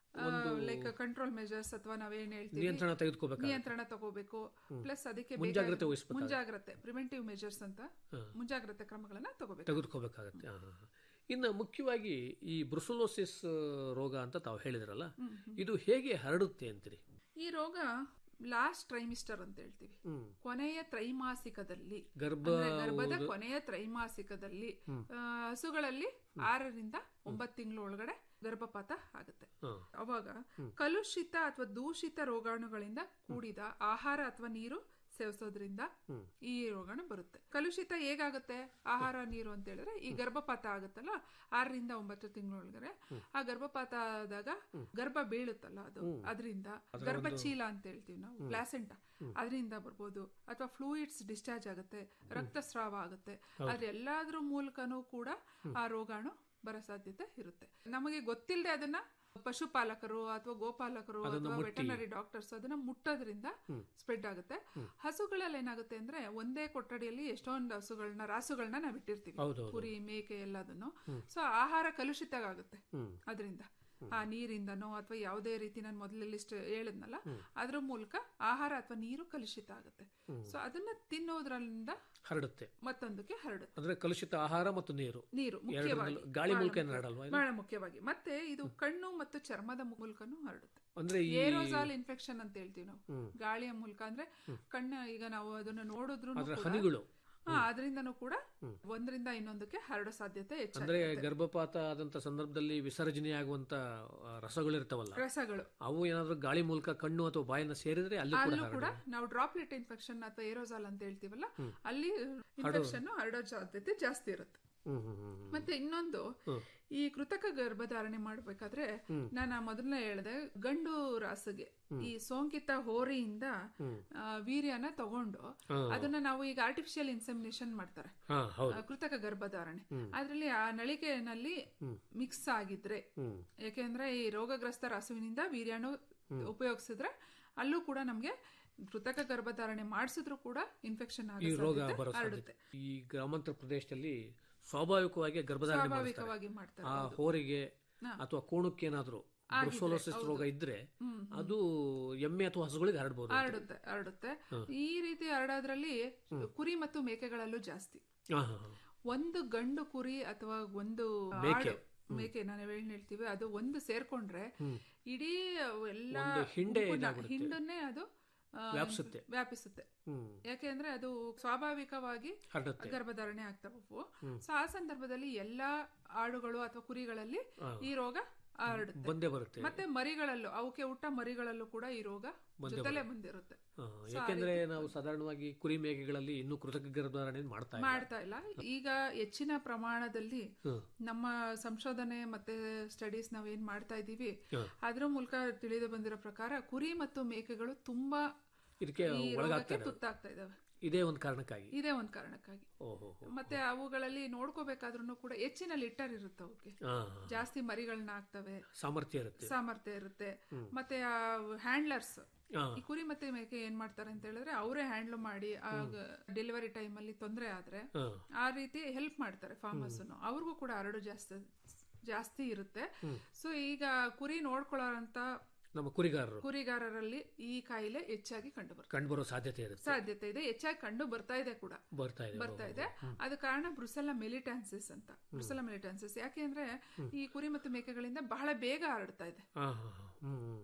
ಲೈಕ್ ಕಂಟ್ರೋಲ್ ಮೆಜರ್ಸ್ ಅಥವಾ ನಾವೇನ್ ಹೇಳ್ತೀವಿ ನಿಯಂತ್ರಣ ತೆಗೆದುಕೋಬೇಕು ನಿಯಂತ್ರಣ ತಗೋಬೇಕು ಪ್ಲಸ್ ಅದಕ್ಕೆ ಮುಂಜಾಗ್ರತೆ ಬೇಕಾದ- ವಹಿಸ್ಬೇಕಾಗುತ್ತೆ. ಮುಂಜಾಗ್ರತೆ ಪ್ರಿವೆಂಟಿವ್ ಮೆಜರ್ಸ್ ಅಂತ ಮುಂಜಾಗ್ರತೆ ಕ್ರಮಗಳನ್ನ ತಗೋಬೇಕು ತೆಗೆದುಕೋಬೇಕಾಗತ್ತೆ ಹಾ, ಹಾ, ಹಾ. ಇನ್ನು ಮುಖ್ಯವಾಗಿ ಈ ಬ್ರುಸೋಲೋಸಿಸ್ ರೋಗ ಅಂತ ತಾವು ಹೇಳಿದ್ರಲ್ಲ ಇದು ಹೇಗೆ ಹರಡುತ್ತೆ ಅಂತೀರಿ ಈ ರೋಗ ಲಾಸ್ಟ್ ಟ್ರೈಮಿಸ್ಟರ್ ಅಂತ ಹೇಳ್ತೀವಿ ಹ್ಮ್. ಕೊನೆಯ ತ್ರೈಮಾಸಿಕದಲ್ಲಿ ಗರ್ಭ ಅಂದ್ರೆ ಗರ್ಭದ ಕೊನೆಯ ತ್ರೈಮಾಸಿಕದಲ್ಲಿ ಆ, ಹಸುಗಳಲ್ಲಿ ಆರರಿಂದ ಒಂಬತ್ತು ತಿಂಗಳ ಒಳಗಡೆ ಗರ್ಭಪಾತ ಆಗುತ್ತೆ ಹಾ. ಅವಾಗ ಕಲುಷಿತ ಅಥವಾ ದೂಷಿತ ರೋಗಾಣುಗಳಿಂದ ಕೂಡಿದ ಆಹಾರ ಅಥವಾ ನೀರು ಸೇವಿಸೋದ್ರಿಂದ ಈ ರೋಗಾಣು ಬರುತ್ತೆ ಕಲುಷಿತ ಹೇಗಾಗುತ್ತೆ ಆಹಾರ ನೀರು ಅಂತ ಹೇಳಿದ್ರೆ ಈ ಗರ್ಭಪಾತ ಆಗುತ್ತಲ್ಲ ಆರರಿಂದ ಒಂಬತ್ತು ತಿಂಗಳೊಳಗಡೆ ಆ ಗರ್ಭಪಾತ ಆದಾಗ ಗರ್ಭ ಬೀಳುತ್ತಲ್ಲ ಅದು ಅದರಿಂದ ಗರ್ಭಚೀಲ ಅಂತ ಹೇಳ್ತೀವಿ ನಾವು ಪ್ಲಾಸೆಂಟ ಅದರಿಂದ ಬರ್ಬೋದು ಅಥವಾ ಫ್ಲೂಯಿಡ್ಸ್ ಡಿಸ್ಚಾರ್ಜ್ ಆಗುತ್ತೆ ರಕ್ತಸ್ರಾವ ಆಗುತ್ತೆ ಆದ್ರೆ ಎಲ್ಲಾದ್ರ ಮೂಲಕನೂ ಕೂಡ ಆ ರೋಗಾಣು ಬರೋ ಸಾಧ್ಯತೆ ಇರುತ್ತೆ ನಮಗೆ ಗೊತ್ತಿಲ್ಲದೆ ಅದನ್ನ ಪಶುಪಾಲಕರು ಅಥವಾ ಗೋಪಾಲಕರು ಅಥವಾ ವೆಟನರಿ ಡಾಕ್ಟರ್ಸ್ ಅದನ್ನ ಮುಟ್ಟೋದ್ರಿಂದ ಸ್ಪ್ರೆಡ್ ಆಗುತ್ತೆ ಹಸುಗಳಲ್ಲಿ ಏನಾಗುತ್ತೆ ಅಂದ್ರೆ ಒಂದೇ ಕೊಠಡಿಯಲ್ಲಿ ಎಷ್ಟೊಂದು ಹಸುಗಳನ್ನ ರಾಸುಗಳನ್ನ ನಾವು ಇಟ್ಟಿರ್ತೀವಿ ಹೌದೌದು. ಕುರಿ ಮೇಕೆ ಎಲ್ಲದನ್ನು ಸೊ ಆಹಾರ ಕಲುಷಿತ ಆಗುತ್ತೆ ಅದರಿಂದ ಆ ನೀರಿಂದನೋ ಅಥವಾ ಯಾವುದೇ ರೀತಿ ನಾನು ಮೊದಲಲ್ಲಿ ಇಷ್ಟು ಹೇಳಿದ್ನಲ್ಲ ಅದ್ರ ಮೂಲಕ ಆಹಾರ ಅಥವಾ ನೀರು ಕಲುಷಿತ ಆಗುತ್ತೆ ಸೊ ಅದನ್ನ ತಿನ್ನೋದ್ರಿಂದ ಹರಡುತ್ತೆ ಮತ್ತೊಂದಕ್ಕೆ ಹರಡುತ್ತೆ ಅಂದ್ರೆ ಕಲುಷಿತ ಆಹಾರ ಮತ್ತು ನೀರು ನೀರು ಎರಡರಲ್ಲೂ ಮುಖ್ಯವಾಗಿ ಗಾಳಿ ಬಹಳ ಮೂಲಕ ಮುಖ್ಯ. ಹರಡಲ್ವಾ ಇದು? ಬಹಳ ಮುಖ್ಯವಾಗಿ ಮತ್ತೆ ಇದು ಕಣ್ಣು ಮತ್ತು ಚರ್ಮದ ಮೂಲಕನೂ ಹರಡುತ್ತೆ ಅಂದ್ರೆ ಈ ಏರೋಸಾಲ್ ಇನ್ಫೆಕ್ಷನ್ ಅಂತ ಹೇಳ್ತೀವಿ ನಾವು ಗಾಳಿಯ ಮೂಲಕ ಅಂದ್ರೆ ಕಣ್ಣು ಈಗ ನಾವು ಅದನ್ನ ನೋಡಿದ್ರು ಅದರ ಹನಿಗಳು ಹಾ ಅದರಿಂದನೂ ಕೂಡ ಒಂದರಿಂದ ಇನ್ನೊಂದಕ್ಕೆ ಹರಡೋ ಸಾಧ್ಯತೆ ಅಂದ್ರೆ ಹೆಚ್ಚಾಗಿ ಗರ್ಭಪಾತ ಆದಂತ ಸಂದರ್ಭದಲ್ಲಿ ವಿಸರ್ಜನೆ ಆಗುವಂತ ಆ, ರಸಗಳಿರ್ತಾವಲ್ಲ ರಸಗಳು ಅವು ಏನಾದ್ರೂ ಗಾಳಿ ಮೂಲಕ ಕಣ್ಣು ಅಥವಾ ಬಾಯನ್ನ ಸೇರಿದ್ರೆ ಅಲ್ಲಿ ಕೂಡ ಅಲ್ಲೂ ಕೂಡ ನಾವು ಡ್ರಾಪ್ಲೆಟ್ ಇನ್ಫೆಕ್ಷನ್ ಅಥವಾ ಏರೋಸಾಲ್ ಅಂತ ಹೇಳ್ತೀವಲ್ಲ ಅಲ್ಲಿ ಇನ್ಫೆಕ್ಷನ್ ಹರಡೋ ಸಾಧ್ಯತೆ ಜಾಸ್ತಿ ಇರುತ್ತೆ ಹ್ಮ್ ಹ್ಮ್ ಹ್ಮ್ ಹ್ಮ್. ಮತ್ತೆ ಇನ್ನೊಂದು ಈ ಕೃತಕ ಗರ್ಭಧಾರಣೆ ಮಾಡ್ಬೇಕಾದ್ರೆ ನಾನು ಮೊದಲನೇ ಹೇಳಿದೆ ಗಂಡು ರಾಸಿಗೆ ಈ ಸೋಂಕಿತ ಹೋರಿಯಿಂದ ಆ, ವೀರ್ಯನ ತಗೊಂಡು ಅದನ್ನ ನಾವು ಈಗ ಆರ್ಟಿಫಿಷಿಯಲ್ ಇನ್ಸೆಮಿನೇಷನ್ ಮಾಡ್ತಾರೆ ಹಾ ಹೌದು ಆ, ಕೃತಕ ಗರ್ಭಧಾರಣೆ ಅದ್ರಲ್ಲಿ ಆ ನಳಿಕೆನಲ್ಲಿ ಮಿಕ್ಸ್ ಆಗಿದ್ರೆ ಯಾಕೆಂದ್ರೆ ಈ ರೋಗಗ್ರಸ್ತ ಹಸುವಿನಿಂದ ವೀರ್ಯಾಣು ಉಪಯೋಗಿಸಿದ್ರೆ ಅಲ್ಲೂ ಕೂಡ ನಮ್ಗೆ ಕೃತಕ ಗರ್ಭಧಾರಣೆ ಮಾಡಿಸಿದ್ರು ಕೂಡ ಇನ್ಫೆಕ್ಷನ್ ಈ ರೋಗ ಆಗುತ್ತೆ ಬರೋ ಹರಡುತ್ತೆ ಸಾಧ್ಯತೆ ಈ ಗ್ರಾಮಾಂತರ ಪ್ರದೇಶದಲ್ಲಿ ಸ್ವಾಭಾವಿಕವಾಗಿ ಗರ್ಭಧಾರಣೆ ಮಾಡಿಸ್ತಾರೆ ಸ್ವಾಭಾವಿಕವಾಗಿ ಮಾಡ್ತಾರೆ ಆ ಹೋರಿಗೆ ಅಥವಾ ಕೋಣಕ್ಕೆ ಏನಾದ್ರೂ ಬ್ರುಸೋಲೋಸಿಸ್ ರೋಗ ಇದ್ರೆ ಅದು ಎಮ್ಮೆ ಅಥವಾ ಹಸುಗಳಿಗೆ ಹರಡಬಹುದು ಹರಡುತ್ತೆ ಹರಡುತ್ತೆ ಈ ರೀತಿ ಹರಡೋದ್ರಲ್ಲಿ ಕುರಿ ಮತ್ತು ಮೇಕೆಗಳಲ್ಲೂ ಜಾಸ್ತಿ ಹಾ ಹಾ ಹಾ. ಒಂದು ಗಂಡು ಕುರಿ ಅಥವಾ ಒಂದು ಮೇಕೆ. ಆಡು ಮೇಕೆ ನಾನು ಏನ್ ಹೇಳ್ತೀವಿ ಅದು ಒಂದು ಸೇರ್ಕೊಂಡ್ರೆ ಇಡೀ ಎಲ್ಲ ಒಂದು ಹಿಂಡೆ ಗುಂಪನ್ನ- ಇದಾಗ್ಬಿಡುತ್ತೆ. ಹಿಂಡನ್ನೇ ಅದು ಆ, ವ್ಯಾಪಿಸುತ್ತೆ. ವ್ಯಾಪಿಸುತ್ತೆ ಹ್ಮ್ ಯಾಕೆಂದ್ರೆ ಅದು ಸ್ವಾಭಾವಿಕವಾಗಿ ಹರಡುತ್ತೆ ಗರ್ಭಧಾರಣೆ ಆಗ್ತಾವು ಸೊ ಆ ಸಂದರ್ಭದಲ್ಲಿ ಎಲ್ಲಾ ಆಡುಗಳು ಅಥವಾ ಕುರಿಗಳಲ್ಲಿ ಈ ರೋಗ ಹರಡುತ್ತೆ ಬಂದೇ ಬರುತ್ತೆ ಮತ್ತೆ ಮರಿಗಳಲ್ಲೂ ಅವಕ್ಕೆ ಊಟ ಮರಿಗಳಲ್ಲೂ ಕೂಡ ಈ ರೋಗ ಜೊತೆಲೆ ಬಂದಿರುತ್ತೆ ಹಾ, ಯಾಕೆಂದ್ರೆ ನಾವು ಸಾಧಾರಣವಾಗಿ ಕುರಿ ಮೇಕೆಗಳಲ್ಲಿ ಇನ್ನೂ ಕೃತಕ ಗರ್ಭಧಾರಣೆ ಮಾಡ್ತಾ ಇಲ್ಲ ಮಾಡ್ತಾ ಇಲ್ಲ ಈಗ ಹೆಚ್ಚಿನ ಪ್ರಮಾಣದಲ್ಲಿ ನಮ್ಮ ಸಂಶೋಧನೆ ಮತ್ತೆ ಸ್ಟಡೀಸ್ ನಾವ್ ಏನ್ ಮಾಡ್ತಾ ಇದೀವಿ ಅದ್ರ ಮೂಲಕ ತಿಳಿದು ಬಂದಿರೋ ಪ್ರಕಾರ ಕುರಿ ಮತ್ತು ಮೇಕೆಗಳು ತುಂಬಾ ಇದಕ್ಕೆ ಈ ರೋಗಕ್ಕೆ ಒಳಗಾಗ್ತಾರೆ ತುತ್ತಾಗ್ತಾ ಇದಾವೆ ಇದೇ ಒಂದು ಕಾರಣಕ್ಕಾಗಿ ಇದೇ ಒಂದ್ ಕಾರಣಕ್ಕಾಗಿ ಓಹೋ ಮತ್ತೆ ಅವುಗಳಲ್ಲಿ ನೋಡ್ಕೋಬೇಕಾದ್ರೂ ಕೂಡ ಹೆಚ್ಚಿನ ಲಿಟರ್ ಇರುತ್ತೆ ಅವಕ್ಕೆ ಹಾ ಜಾಸ್ತಿ ಮರಿಗಳನ್ನ ಆಗ್ತವೆ ಸಾಮರ್ಥ್ಯ ಇರುತ್ತೆ ಸಾಮರ್ಥ್ಯ ಇರುತ್ತೆ ಮತ್ತೆ ಆ ಹ್ಯಾಂಡ್ಲರ್ಸ್ ಹಾ ಈ ಕುರಿ ಮತ್ತೆ ಮೇಕೆ ಏನ್ ಮಾಡ್ತಾರೆ ಅಂತ ಹೇಳಿದ್ರೆ ಅವರೇ ಹ್ಯಾಂಡ್ಲ್ ಮಾಡಿ ಡೆಲಿವರಿ ಟೈಮ್ ಅಲ್ಲಿ ತೊಂದರೆ ಆದ್ರೆ ಹಾ ಆ ರೀತಿ ಹೆಲ್ಪ್ ಮಾಡ್ತಾರೆ ಫಾರ್ಮರ್ಸ್ ಅವ್ರಿಗೂ ಕೂಡ ಹರಡು ಜಾಸ್ತಿ ಜಾಸ್ತಿ ಇರುತ್ತೆ ಸೊ ಈಗ ಕುರಿ ನೋಡ್ಕೊಳ್ಳೋಂತ ನಮ್ಮ ಕುರಿಗಾರರು ಕುರಿಗಾರರಲ್ಲಿ ಈ ಕಾಯಿಲೆ ಹೆಚ್ಚಾಗಿ ಕಂಡು ಬರುತ್ತೆ ಕಂಡುಬರೋ ಸಾಧ್ಯತೆ ಇರುತ್ತೆ ಸಾಧ್ಯತೆ ಇದೆ ಹೆಚ್ಚಾಗಿ ಕಂಡು ಬರ್ತಾ ಇದೆ ಕೂಡ ಬರ್ತಾ ಇದೆ ಬರ್ತಾ ಇದೆ ಅದು ಕಾರಣ ಬ್ರುಸೆಲ್ಲ ಮೆಲಿಟಾನ್ಸಿಸ್ ಅಂತ ಬ್ರುಸೆಲ್ಲ ಮೆಲಿಟಾನ್ಸಿಸ್ ಯಾಕೆ ಅಂದ್ರೆ ಈ ಕುರಿ ಮತ್ತು ಮೇಕೆಗಳಿಂದ ಬಹಳ ಬೇಗ ಹರಡ್ತಾ ಇದೆ ಹಾ ಹಾ ಹಾ. ಹ್ಮ್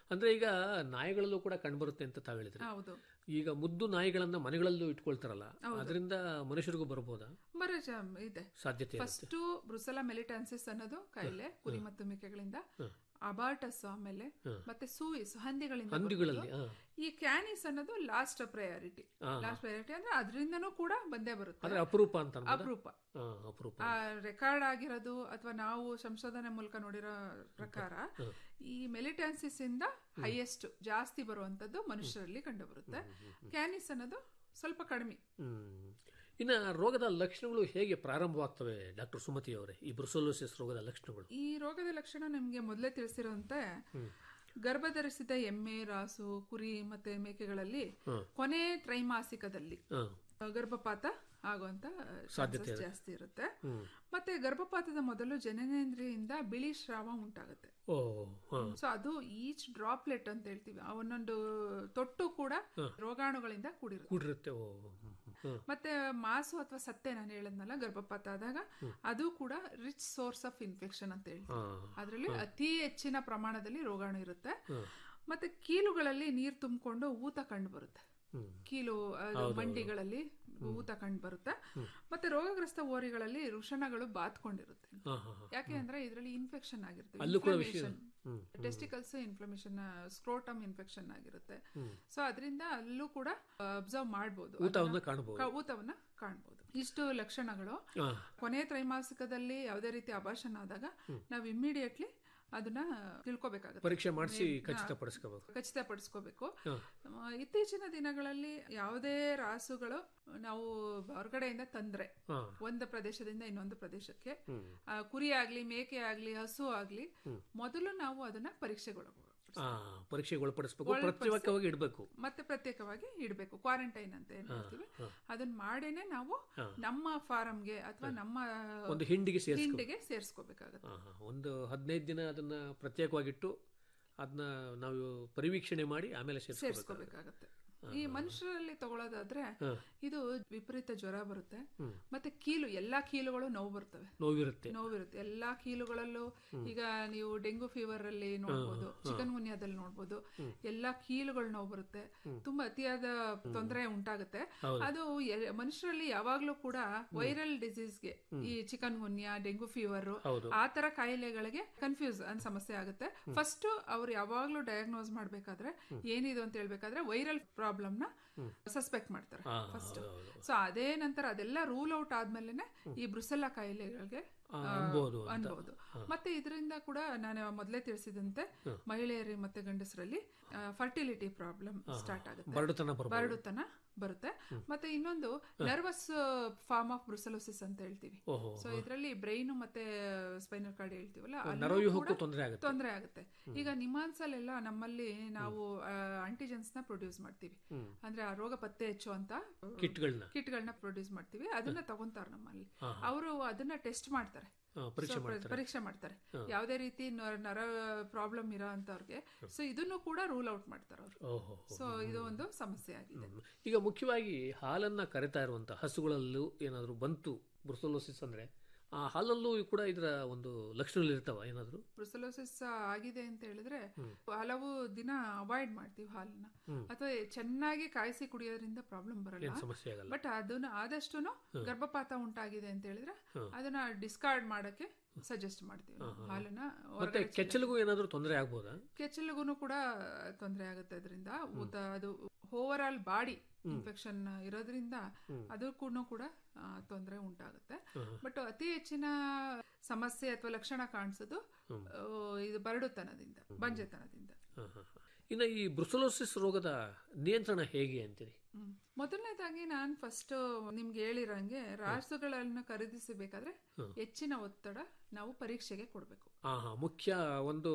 ಅಂದ್ರೆ ಈಗ ನಾಯಿಗಳಲ್ಲೂ ಕೂಡ ಕಂಡುಬರುತ್ತೆ ಅಂತ ತಾವು ಹೇಳಿದ್ರಿ ಹೌದು ಈಗ ಮುದ್ದು ನಾಯಿಗಳನ್ನ ಮನೆಗಳಲ್ಲೂ ಇಟ್ಕೊಳ್ತಾರಲ್ಲ ಹೌದು. ಅದರಿಂದ ಮನುಷ್ಯರಿಗೂ ಬರ್ಬೋದಾ ಬರೋ ಜ- ಇದೆ ಸಾಧ್ಯತೆ ಇರುತ್ತೆ ಫಸ್ಟ್ ಬ್ರುಸೆಲಾ ಮೆಲಿಟಾನ್ಸಿಸ್ ಅನ್ನೋದು ಕಾಯಿಲೆ ಕುರಿ ಮತ್ತು ಮೇಕೆಗಳಿಂದ ಹ. ಅಬಾರ್ಟಸ್ ಆಮೇಲೆ ಹ. ಮತ್ತೆ ಸೂಯಿಸ್ ಹಂದಿಗಳಿಂದ ಹಂದಿಗಳಲ್ಲಿ ಬರ್ಬೋದು. ಹಾ. ಈ ಕ್ಯಾನಿಸ್ ಅನ್ನೋದು ಲಾಸ್ಟ್ ಪ್ರಯಾರಿಟಿ ಹಾ, ಹಾ. ಲಾಸ್ಟ್ ಪ್ರಯಾರಿಟಿ ಅಂದ್ರೆ ಅದರಿಂದನೂ ಕೂಡ ಬಂದೇ ಬರುತ್ತೆ ಅಂದ್ರೆ ಅಪರೂಪ ಅಂತ ಅನ್ಬೋದಾ? ಅಪರೂಪ ಹಾ, ಅಪರೂಪ ಆ ರೆಕಾರ್ಡ್ ಆಗಿರೋದು ಅಥವಾ ನಾವು ಸಂಶೋಧನೆ ಮೂಲಕ ನೋಡಿರೋ ಪ್ರಕಾರ ಹ. ಈ ಮೆಲಿಟಾನ್ಸಿಸ್ ಇಂದ ಹೈಯೆಸ್ಟ್ ಜಾಸ್ತಿ ಬರುವಂತದ್ದು ಮನುಷ್ಯರಲ್ಲಿ ಕಂಡು ಬರುತ್ತೆ ಕ್ಯಾನಿಸ್ ಅನ್ನೋದು ಸ್ವಲ್ಪ ಕಡಿಮೆ ಹ್ಮ್. ಇನ್ನ ರೋಗದ ಲಕ್ಷಣಗಳು ಹೇಗೆ ಪ್ರಾರಂಭವಾಗ್ತವೆ ಡಾಕ್ಟರ್ ಸುಮತಿ ಅವರೇ ಈ ಬ್ರುಸೋಲೋಸಿಸ್ ರೋಗದ ಲಕ್ಷಣಗಳು ಈ ರೋಗದ ಲಕ್ಷಣ ನಿಮಗೆ ಮೊದಲೇ ತಿಳಿಸಿರುವಂತೆ ಹ್ಮ್. ಗರ್ಭಧರಿಸಿದ ಎಮ್ಮೆ ರಾಸು ಕುರಿ ಮತ್ತೆ ಮೇಕೆಗಳಲ್ಲಿ ಹ್ಮ್. ಕೊನೆ ತ್ರೈಮಾಸಿಕದಲ್ಲಿ ಹಾ. ಗರ್ಭಪಾತ ಆಗುವಂತ ಸಾಧ್ಯತೆ chances ಇರುತ್ತೆ. ಜಾಸ್ತಿ ಇರುತ್ತೆ ಹ್ಮ್. ಮತ್ತೆ ಗರ್ಭಪಾತದ ಮೊದಲು ಜನನೇಂದ್ರಿಯಿಂದ ಬಿಳಿ ಸ್ರಾವ ಉಂಟಾಗುತ್ತೆ ಓ ಹಾ. ಸೊ ಅದು ಈಚ್ ಡ್ರಾಪ್ಲೆಟ್ ಅಂತ ಹೇಳ್ತೀವಿ ಆ ಒಂದೊಂದು ತೊಟ್ಟು ಕೂಡ ಹ. ರೋಗಾಣುಗಳಿಂದ ಕೂಡಿರುತ್ತೆ ಕೂಡಿರುತ್ತೆ ಓ ಹ್ಮ್. ಹ್ಮ್. ಮತ್ತೆ ಮಾಸು ಅಥವಾ ಸತ್ತೆ ನಾನು ಹೇಳದ್ನಲ್ಲ ಗರ್ಭಪಾತ ಆದಾಗ ಅದು ಕೂಡ ರಿಚ್ ಸೋರ್ಸ್ ಆಫ್ ಇನ್ಫೆಕ್ಷನ್ ಅಂತ ಹೇಳ್ತೀವಿ ಹಾ. ಅದರಲ್ಲಿ ಅತಿ ಹೆಚ್ಚಿನ ಪ್ರಮಾಣದಲ್ಲಿ ರೋಗಾಣು ಇರುತ್ತೆ ಹಾ. ಮತ್ತೆ ಕೀಲುಗಳಲ್ಲಿ ನೀರು ತುಂಬಿಕೊಂಡು ಊತ ಕಂಡು ಬರುತ್ತೆ ಹ್ಮ್. ಕೀಲು ಅದು ಹೌದು, ಮಂಡಿಗಳಲ್ಲಿ ಊತ ಕಂಡು ಬರುತ್ತೆ ಮತ್ತೆ ರೋಗಗ್ರಸ್ತ ಓರಿಗಳಲ್ಲಿ ವೃಷಣಗಳು ಬಾತ್ಕೊಂಡಿರುತ್ತೆ ಹಾ, ಹಾ, ಹಾ. ಯಾಕೆ ಅಂದ್ರೆ ಇದರಲ್ಲಿ ಇನ್ಫೆಕ್ಷನ್ ಆಗಿರುತ್ತೆ ಅಲ್ಲೂ ಕೂಡ ವಿಷಯ ಹ್ಮ್. ಟೆಸ್ಟಿಕಲ್ಸ್ ಇನ್ಫ್ಲಮೇಷನ್ ಸ್ಕ್ರೋಟಮ್ ಇನ್ಫೆಕ್ಷನ್ ಆಗಿರುತ್ತೆ ಹ್ಮ್. ಸೊ ಅದರಿಂದ ಅಲ್ಲೂ ಕೂಡ ಅಬ್ಸರ್ವ್ ಮಾಡಬಹುದು ಊತವನ್ನ ಕಾಣಬಹುದು ಊತವನ್ನ ಕಾಣಬಹುದು ಇಷ್ಟು ಲಕ್ಷಣಗಳು ಹಾ. ಕೊನೆ ತ್ರೈಮಾಸಿಕದಲ್ಲಿ ಯಾವುದೇ ರೀತಿ ಅಭಾಷಣ ಆದಾಗ ನಾವು ಇಮ್ಮಿಡಿಯೇಟ್ಲಿ ಅದನ್ನ ತಿಳ್ಕೊಬೇಕಾಗುತ್ತೆ ಪರೀಕ್ಷೆ ಮಾಡಿಸಿ ಹಾ. ಖಚಿತಪಡಿಸ್ಕೋಬೇಕು ಖಚಿತಪಡಿಸ್ಕೋಬೇಕು ಹಾ. ಆ, ಇತ್ತೀಚಿನ ದಿನಗಳಲ್ಲಿ ಯಾವುದೇ ರಾಸುಗಳು ನಾವು ಹೊರಗಡೆಯಿಂದ ತಂದ್ರೆ ಹಾ. ಒಂದು ಪ್ರದೇಶದಿಂದ ಇನ್ನೊಂದು ಪ್ರದೇಶಕ್ಕೆ ಹ್ಮ್. ಆ, ಕುರಿ ಆಗ್ಲಿ ಮೇಕೆ ಆಗ್ಲಿ ಹಸು ಆಗ್ಲಿ ಮೊದಲು ನಾವು ಅದನ್ನ ಪರೀಕ್ಷೆಗೊಳಗ ಆ, ಪರೀಕ್ಷೆಗೆ ಒಳಪಡಿಸ್ಬೇಕು ಒಳಪಡಿಸಿ- ಪ್ರತ್ಯೇಕವಾಗಿ ಇಡಬೇಕು ಮತ್ತೆ ಪ್ರತ್ಯೇಕವಾಗಿ ಇಡಬೇಕು ಕ್ವಾರಂಟೈನ್ ಅಂತ ಏನ್ ಹೇಳ್ತೀವಿ ಹಾ. ಅದನ್ನ ಮಾಡೇನೆ ನಾವು ಹಾ. ನಮ್ಮ ಫಾರಂಗೆ ಅಥವಾ ನಮ್ಮ ಒಂದು ಹಿಂಡಿಗೆ ಸೇರಿಸ್ಕೊ ಹಿಂಡಿಗೆ ಸೇರಿಸ್ಕೋಬೇಕಾಗತ್ತೆ ಹಾ, ಹಾ. ಒಂದು ಹದಿನೈದು ದಿನ ಅದನ್ನ ಪ್ರತ್ಯೇಕವಾಗಿಟ್ಟು ಅದನ್ನ ನಾವು ಪರಿವೀಕ್ಷಣೆ ಮಾಡಿ ಆಮೇಲೆ ಸೇರಿಸ್ಕೋಬೇಕು ಸೇರಿಸ್ಕೋಬೇಕಾಗತ್ತೆ ಈ ಮನುಷ್ಯರಲ್ಲಿ ತಗೊಳ್ಳೋದಾದ್ರೆ ಹಾ. ಇದು ವಿಪರೀತ ಜ್ವರ ಬರುತ್ತೆ ಹ್ಮ್. ಮತ್ತೆ ಕೀಲು ಎಲ್ಲಾ ಕೀಲುಗಳು ನೋವು ಬರ್ತವೆ ನೋವಿರುತ್ತೆ ನೋವಿರುತ್ತೆ ಎಲ್ಲಾ ಕೀಲುಗಳಲ್ಲೂ ಈಗ ನೀವು ಡೆಂಗು ಫೀವರ್ ಅಲ್ಲಿ ನೋಡ್ಬೋದು ಚಿಕನ್ ಗುನ್ಯಾದಲ್ಲಿ ನೋಡ್ಬೋದು ಎಲ್ಲಾ ಕೀಲುಗಳು ನೋವು ಬರುತ್ತೆ ತುಂಬಾ ಅತಿಯಾದ ತೊಂದರೆ ಉಂಟಾಗುತ್ತೆ ಹೌದು. ಅದು ಎ- ಮನುಷ್ಯರಲ್ಲಿ ಯಾವಾಗ್ಲೂ ಕೂಡ ವೈರಲ್ ಡಿಸೀಸ್ಗೆ ಈ ಚಿಕನ್ ಗುನ್ಯಾ ಡೆಂಗು ಫೀವರ್ ಹೌದು ಆ ತರ ಕಾಯಿಲೆಗಳಿಗೆ ಕನ್ಫ್ಯೂಸ್ ಅಂತ ಸಮಸ್ಯೆ ಆಗುತ್ತೆ ಫಸ್ಟ್ ಅವ್ರು ಯಾವಾಗ್ಲೂ ಡಯಾಗ್ನೋಸ್ ಮಾಡ್ಬೇಕಾದ್ರೆ ಏನಿದು ಅಂತ ಹೇಳ್ಬೇಕಾದ್ರೆ ವೈರಲ್ ಪ್ರಾಬ್ಲಮ್ ನ ಸಸ್ಪೆಕ್ಟ್ ಮಾಡ್ತಾರೆ ಹಾ, ಫಸ್ಟ್ ಹೌದು, ಹೌದು. ಸೊ ಅದೇ ನಂತರ ಅದೆಲ್ಲ ರೂಲ್ ಔಟ್ ಆದ್ಮೇಲೆನೆ ಈ ಬ್ರುಸೆಲ್ಲಾ ಕಾಯಿಲೆಗಳಿಗೆ ಆ, ಆ, ಅನ್ಬೋದು ಅಂತ. ಅನ್ಬೋದು ಮತ್ತೆ ಇದರಿಂದ ಕೂಡ ನಾನು ಮೊದಲೇ ತಿಳಿಸಿದಂತೆ ಮಹಿಳೆಯರಿ ಮತ್ತೆ ಗಂಡಸರಲ್ಲಿ ಫರ್ಟಿಲಿಟಿ ಪ್ರಾಬ್ಲಮ್ ಸ್ಟಾರ್ಟ್ ಆಗುತ್ತೆ ಬರಡುತನ ಬರ್ಬೋದು ಬರಡುತನ ಬರುತ್ತೆ ಮತ್ತೆ ಇನ್ನೊಂದು ನರ್ವಸ್ ಫಾರ್ಮ್ ಆಫ್ ಬ್ರುಸಲೋಸಿಸ್ ಅಂತ ಹೇಳ್ತೀವಿ ಓಹೋ ಸೊ ಇದರಲ್ಲಿ ಬ್ರೈನ್ ಮತ್ತೆ ಸ್ಪೈನಲ್ ಕಾರ್ಡ್ ಹೇಳ್ತೀವಲ್ಲ ಅಲ್ಲೂ ನರವ್ಯೂಹಕ್ಕೂ ಕೂಡ ತೊಂದರೆ ಆಗುತ್ತೆ ತೊಂದರೆ ಆಗುತ್ತೆ ಈಗ ನಿಮಾನ್ಸಲ್ಲೆಲ್ಲ ನಮ್ಮಲ್ಲಿ ನಾವು ಆಂಟಿಜೆನ್ಸ್ ನ ಪ್ರೊಡ್ಯೂಸ್ ಮಾಡ್ತೀವಿ ಹ್ಮ್. ಅಂದ್ರೆ ಆ ರೋಗ ಪತ್ತೆ ಹಚ್ಚುವಂತ ಕಿಟ್ಗಳನ್ನ ಕಿಟ್ಗಳನ್ನ ಪ್ರೊಡ್ಯೂಸ್ ಮಾಡ್ತೀವಿ ಅದನ್ನ ತಗೊಂತಾರ ನಮ್ಮಲ್ಲಿ ಹಾ. ಅವರು ಅದನ್ನ ಟೆಸ್ಟ್ ಮಾಡ್ತಾರೆ ಆ, ಪರೀಕ್ಷೆ So, ಪ್ರ- ಮಾಡ್ತಾರೆ ಪರೀಕ್ಷೆ ಮಾಡ್ತಾರೆ ಯಾವುದೇ ರೀತಿ ನ- ನರ ಪ್ರಾಬ್ಲಮ್ ಇರೋ ಅಂತವ್ರಿಗೆ ಸೊ ಇದನ್ನು ಕೂಡ ರೂಲ್ ಔಟ್ ಮಾಡ್ತಾರೆ ಅವರು ಓಹೋ ಸೊ ಇದು ಒಂದು ಸಮಸ್ಯೆ ಆಗಿದೆ ಹ್ಮ್. ಈಗ ಮುಖ್ಯವಾಗಿ ಹಾಲನ್ನ ಕರಿತಾ ಇರುವಂತ ಹಸುಗಳಲ್ಲೂ ಏನಾದರೂ ಬಂತು ಬ್ರುಸೋಲೋಸಿಸ್ ಅಂದ್ರೆ ಆ ಹಾಲಲ್ಲೂ ಕೂಡ ಇದರ ಒಂದು ಲಕ್ಷಣಗಳು ಇರ್ತಾವ ಏನಾದ್ರು ಬ್ರುಸಲೋಸಿಸ್ ಆಗಿದೆ ಅಂತ ಹೇಳಿದ್ರೆ ಹಲವು ದಿನ ಅವಾಯ್ಡ್ ಮಾಡ್ತೀವಿ ಹಾಲನ್ನ ಅಥವಾ ಚೆನ್ನಾಗಿ ಕಾಯಿಸಿ ಕುಡಿಯೋದ್ರಿಂದ ಪ್ರಾಬ್ಲಮ್ ಬರಲ್ಲ ಏನ್ ಸಮಸ್ಯೆ ಆಗಲ್ಲ ಬಟ್ ಅದನ್ನ ಆದಷ್ಟು ಗರ್ಭಪಾತ ಉಂಟಾಗಿದೆ ಅಂತ ಹೇಳಿದ್ರೆ ಅದನ್ನ ಡಿಸ್ಕಾರ್ಡ್ ಮಾಡಕ್ಕೆ ಸಜೆಸ್ಟ್ ಮಾಡ್ತೀವಿ ನಾವು. ಹಾಲನ್ನ ಮತ್ತೆ ಹೊರಗಡೆ ಕೆಚ್ಚಲಿಗೂ ಏನಾದರೂ ತೊಂದರೆ ಆಗ್ಬೋದಾ ಕೆಚ್ಚಲಿಗೂ ಕೂಡ ತೊಂದರೆ ಆಗುತ್ತೆ ಅದರಿಂದ ಊತ ಅದು ಓವರ್ ಆಲ್ ಬಾಡಿ ಇನ್ಫೆಕ್ಷನ್ ಇರೋದ್ರಿಂದ ಅದಕ್ಕೂ ಕೂಡ ತೊಂದರೆ ಉಂಟಾಗುತ್ತೆ ಬಟ್ ಅತಿ ಹೆಚ್ಚಿನ ಸಮಸ್ಯೆ ಅಥವಾ ಲಕ್ಷಣ ಕಾಣಿಸೋದು ಆ, ಇದು ಬರಡುತನದಿಂದ ಬಂಜೆತನದಿಂದ ಹ, ಹ, ಹ. ಇನ್ನು ಈ ಬ್ರುಸೋಲೋಸಿಸ್ ರೋಗದ ನಿಯಂತ್ರಣ ಹೇಗೆ ಅಂತೀರಿ ಹ್ಮ್. ಮೊದಲನೇದಾಗಿ ನಾನು ಫಸ್ಟ್ ನಿಮ್ಗೆ ಹೇಳಿರಂಗೆ ರಾಸುಗಳನ್ನ ಖರೀದಿಸಬೇಕಾದ್ರೆ ಹೆಚ್ಚಿನ ಒತ್ತಡ ನಾವು ಪರೀಕ್ಷೆಗೆ ಕೊಡಬೇಕು ಹಾ ಹಾ ಮುಖ್ಯ ಒಂದು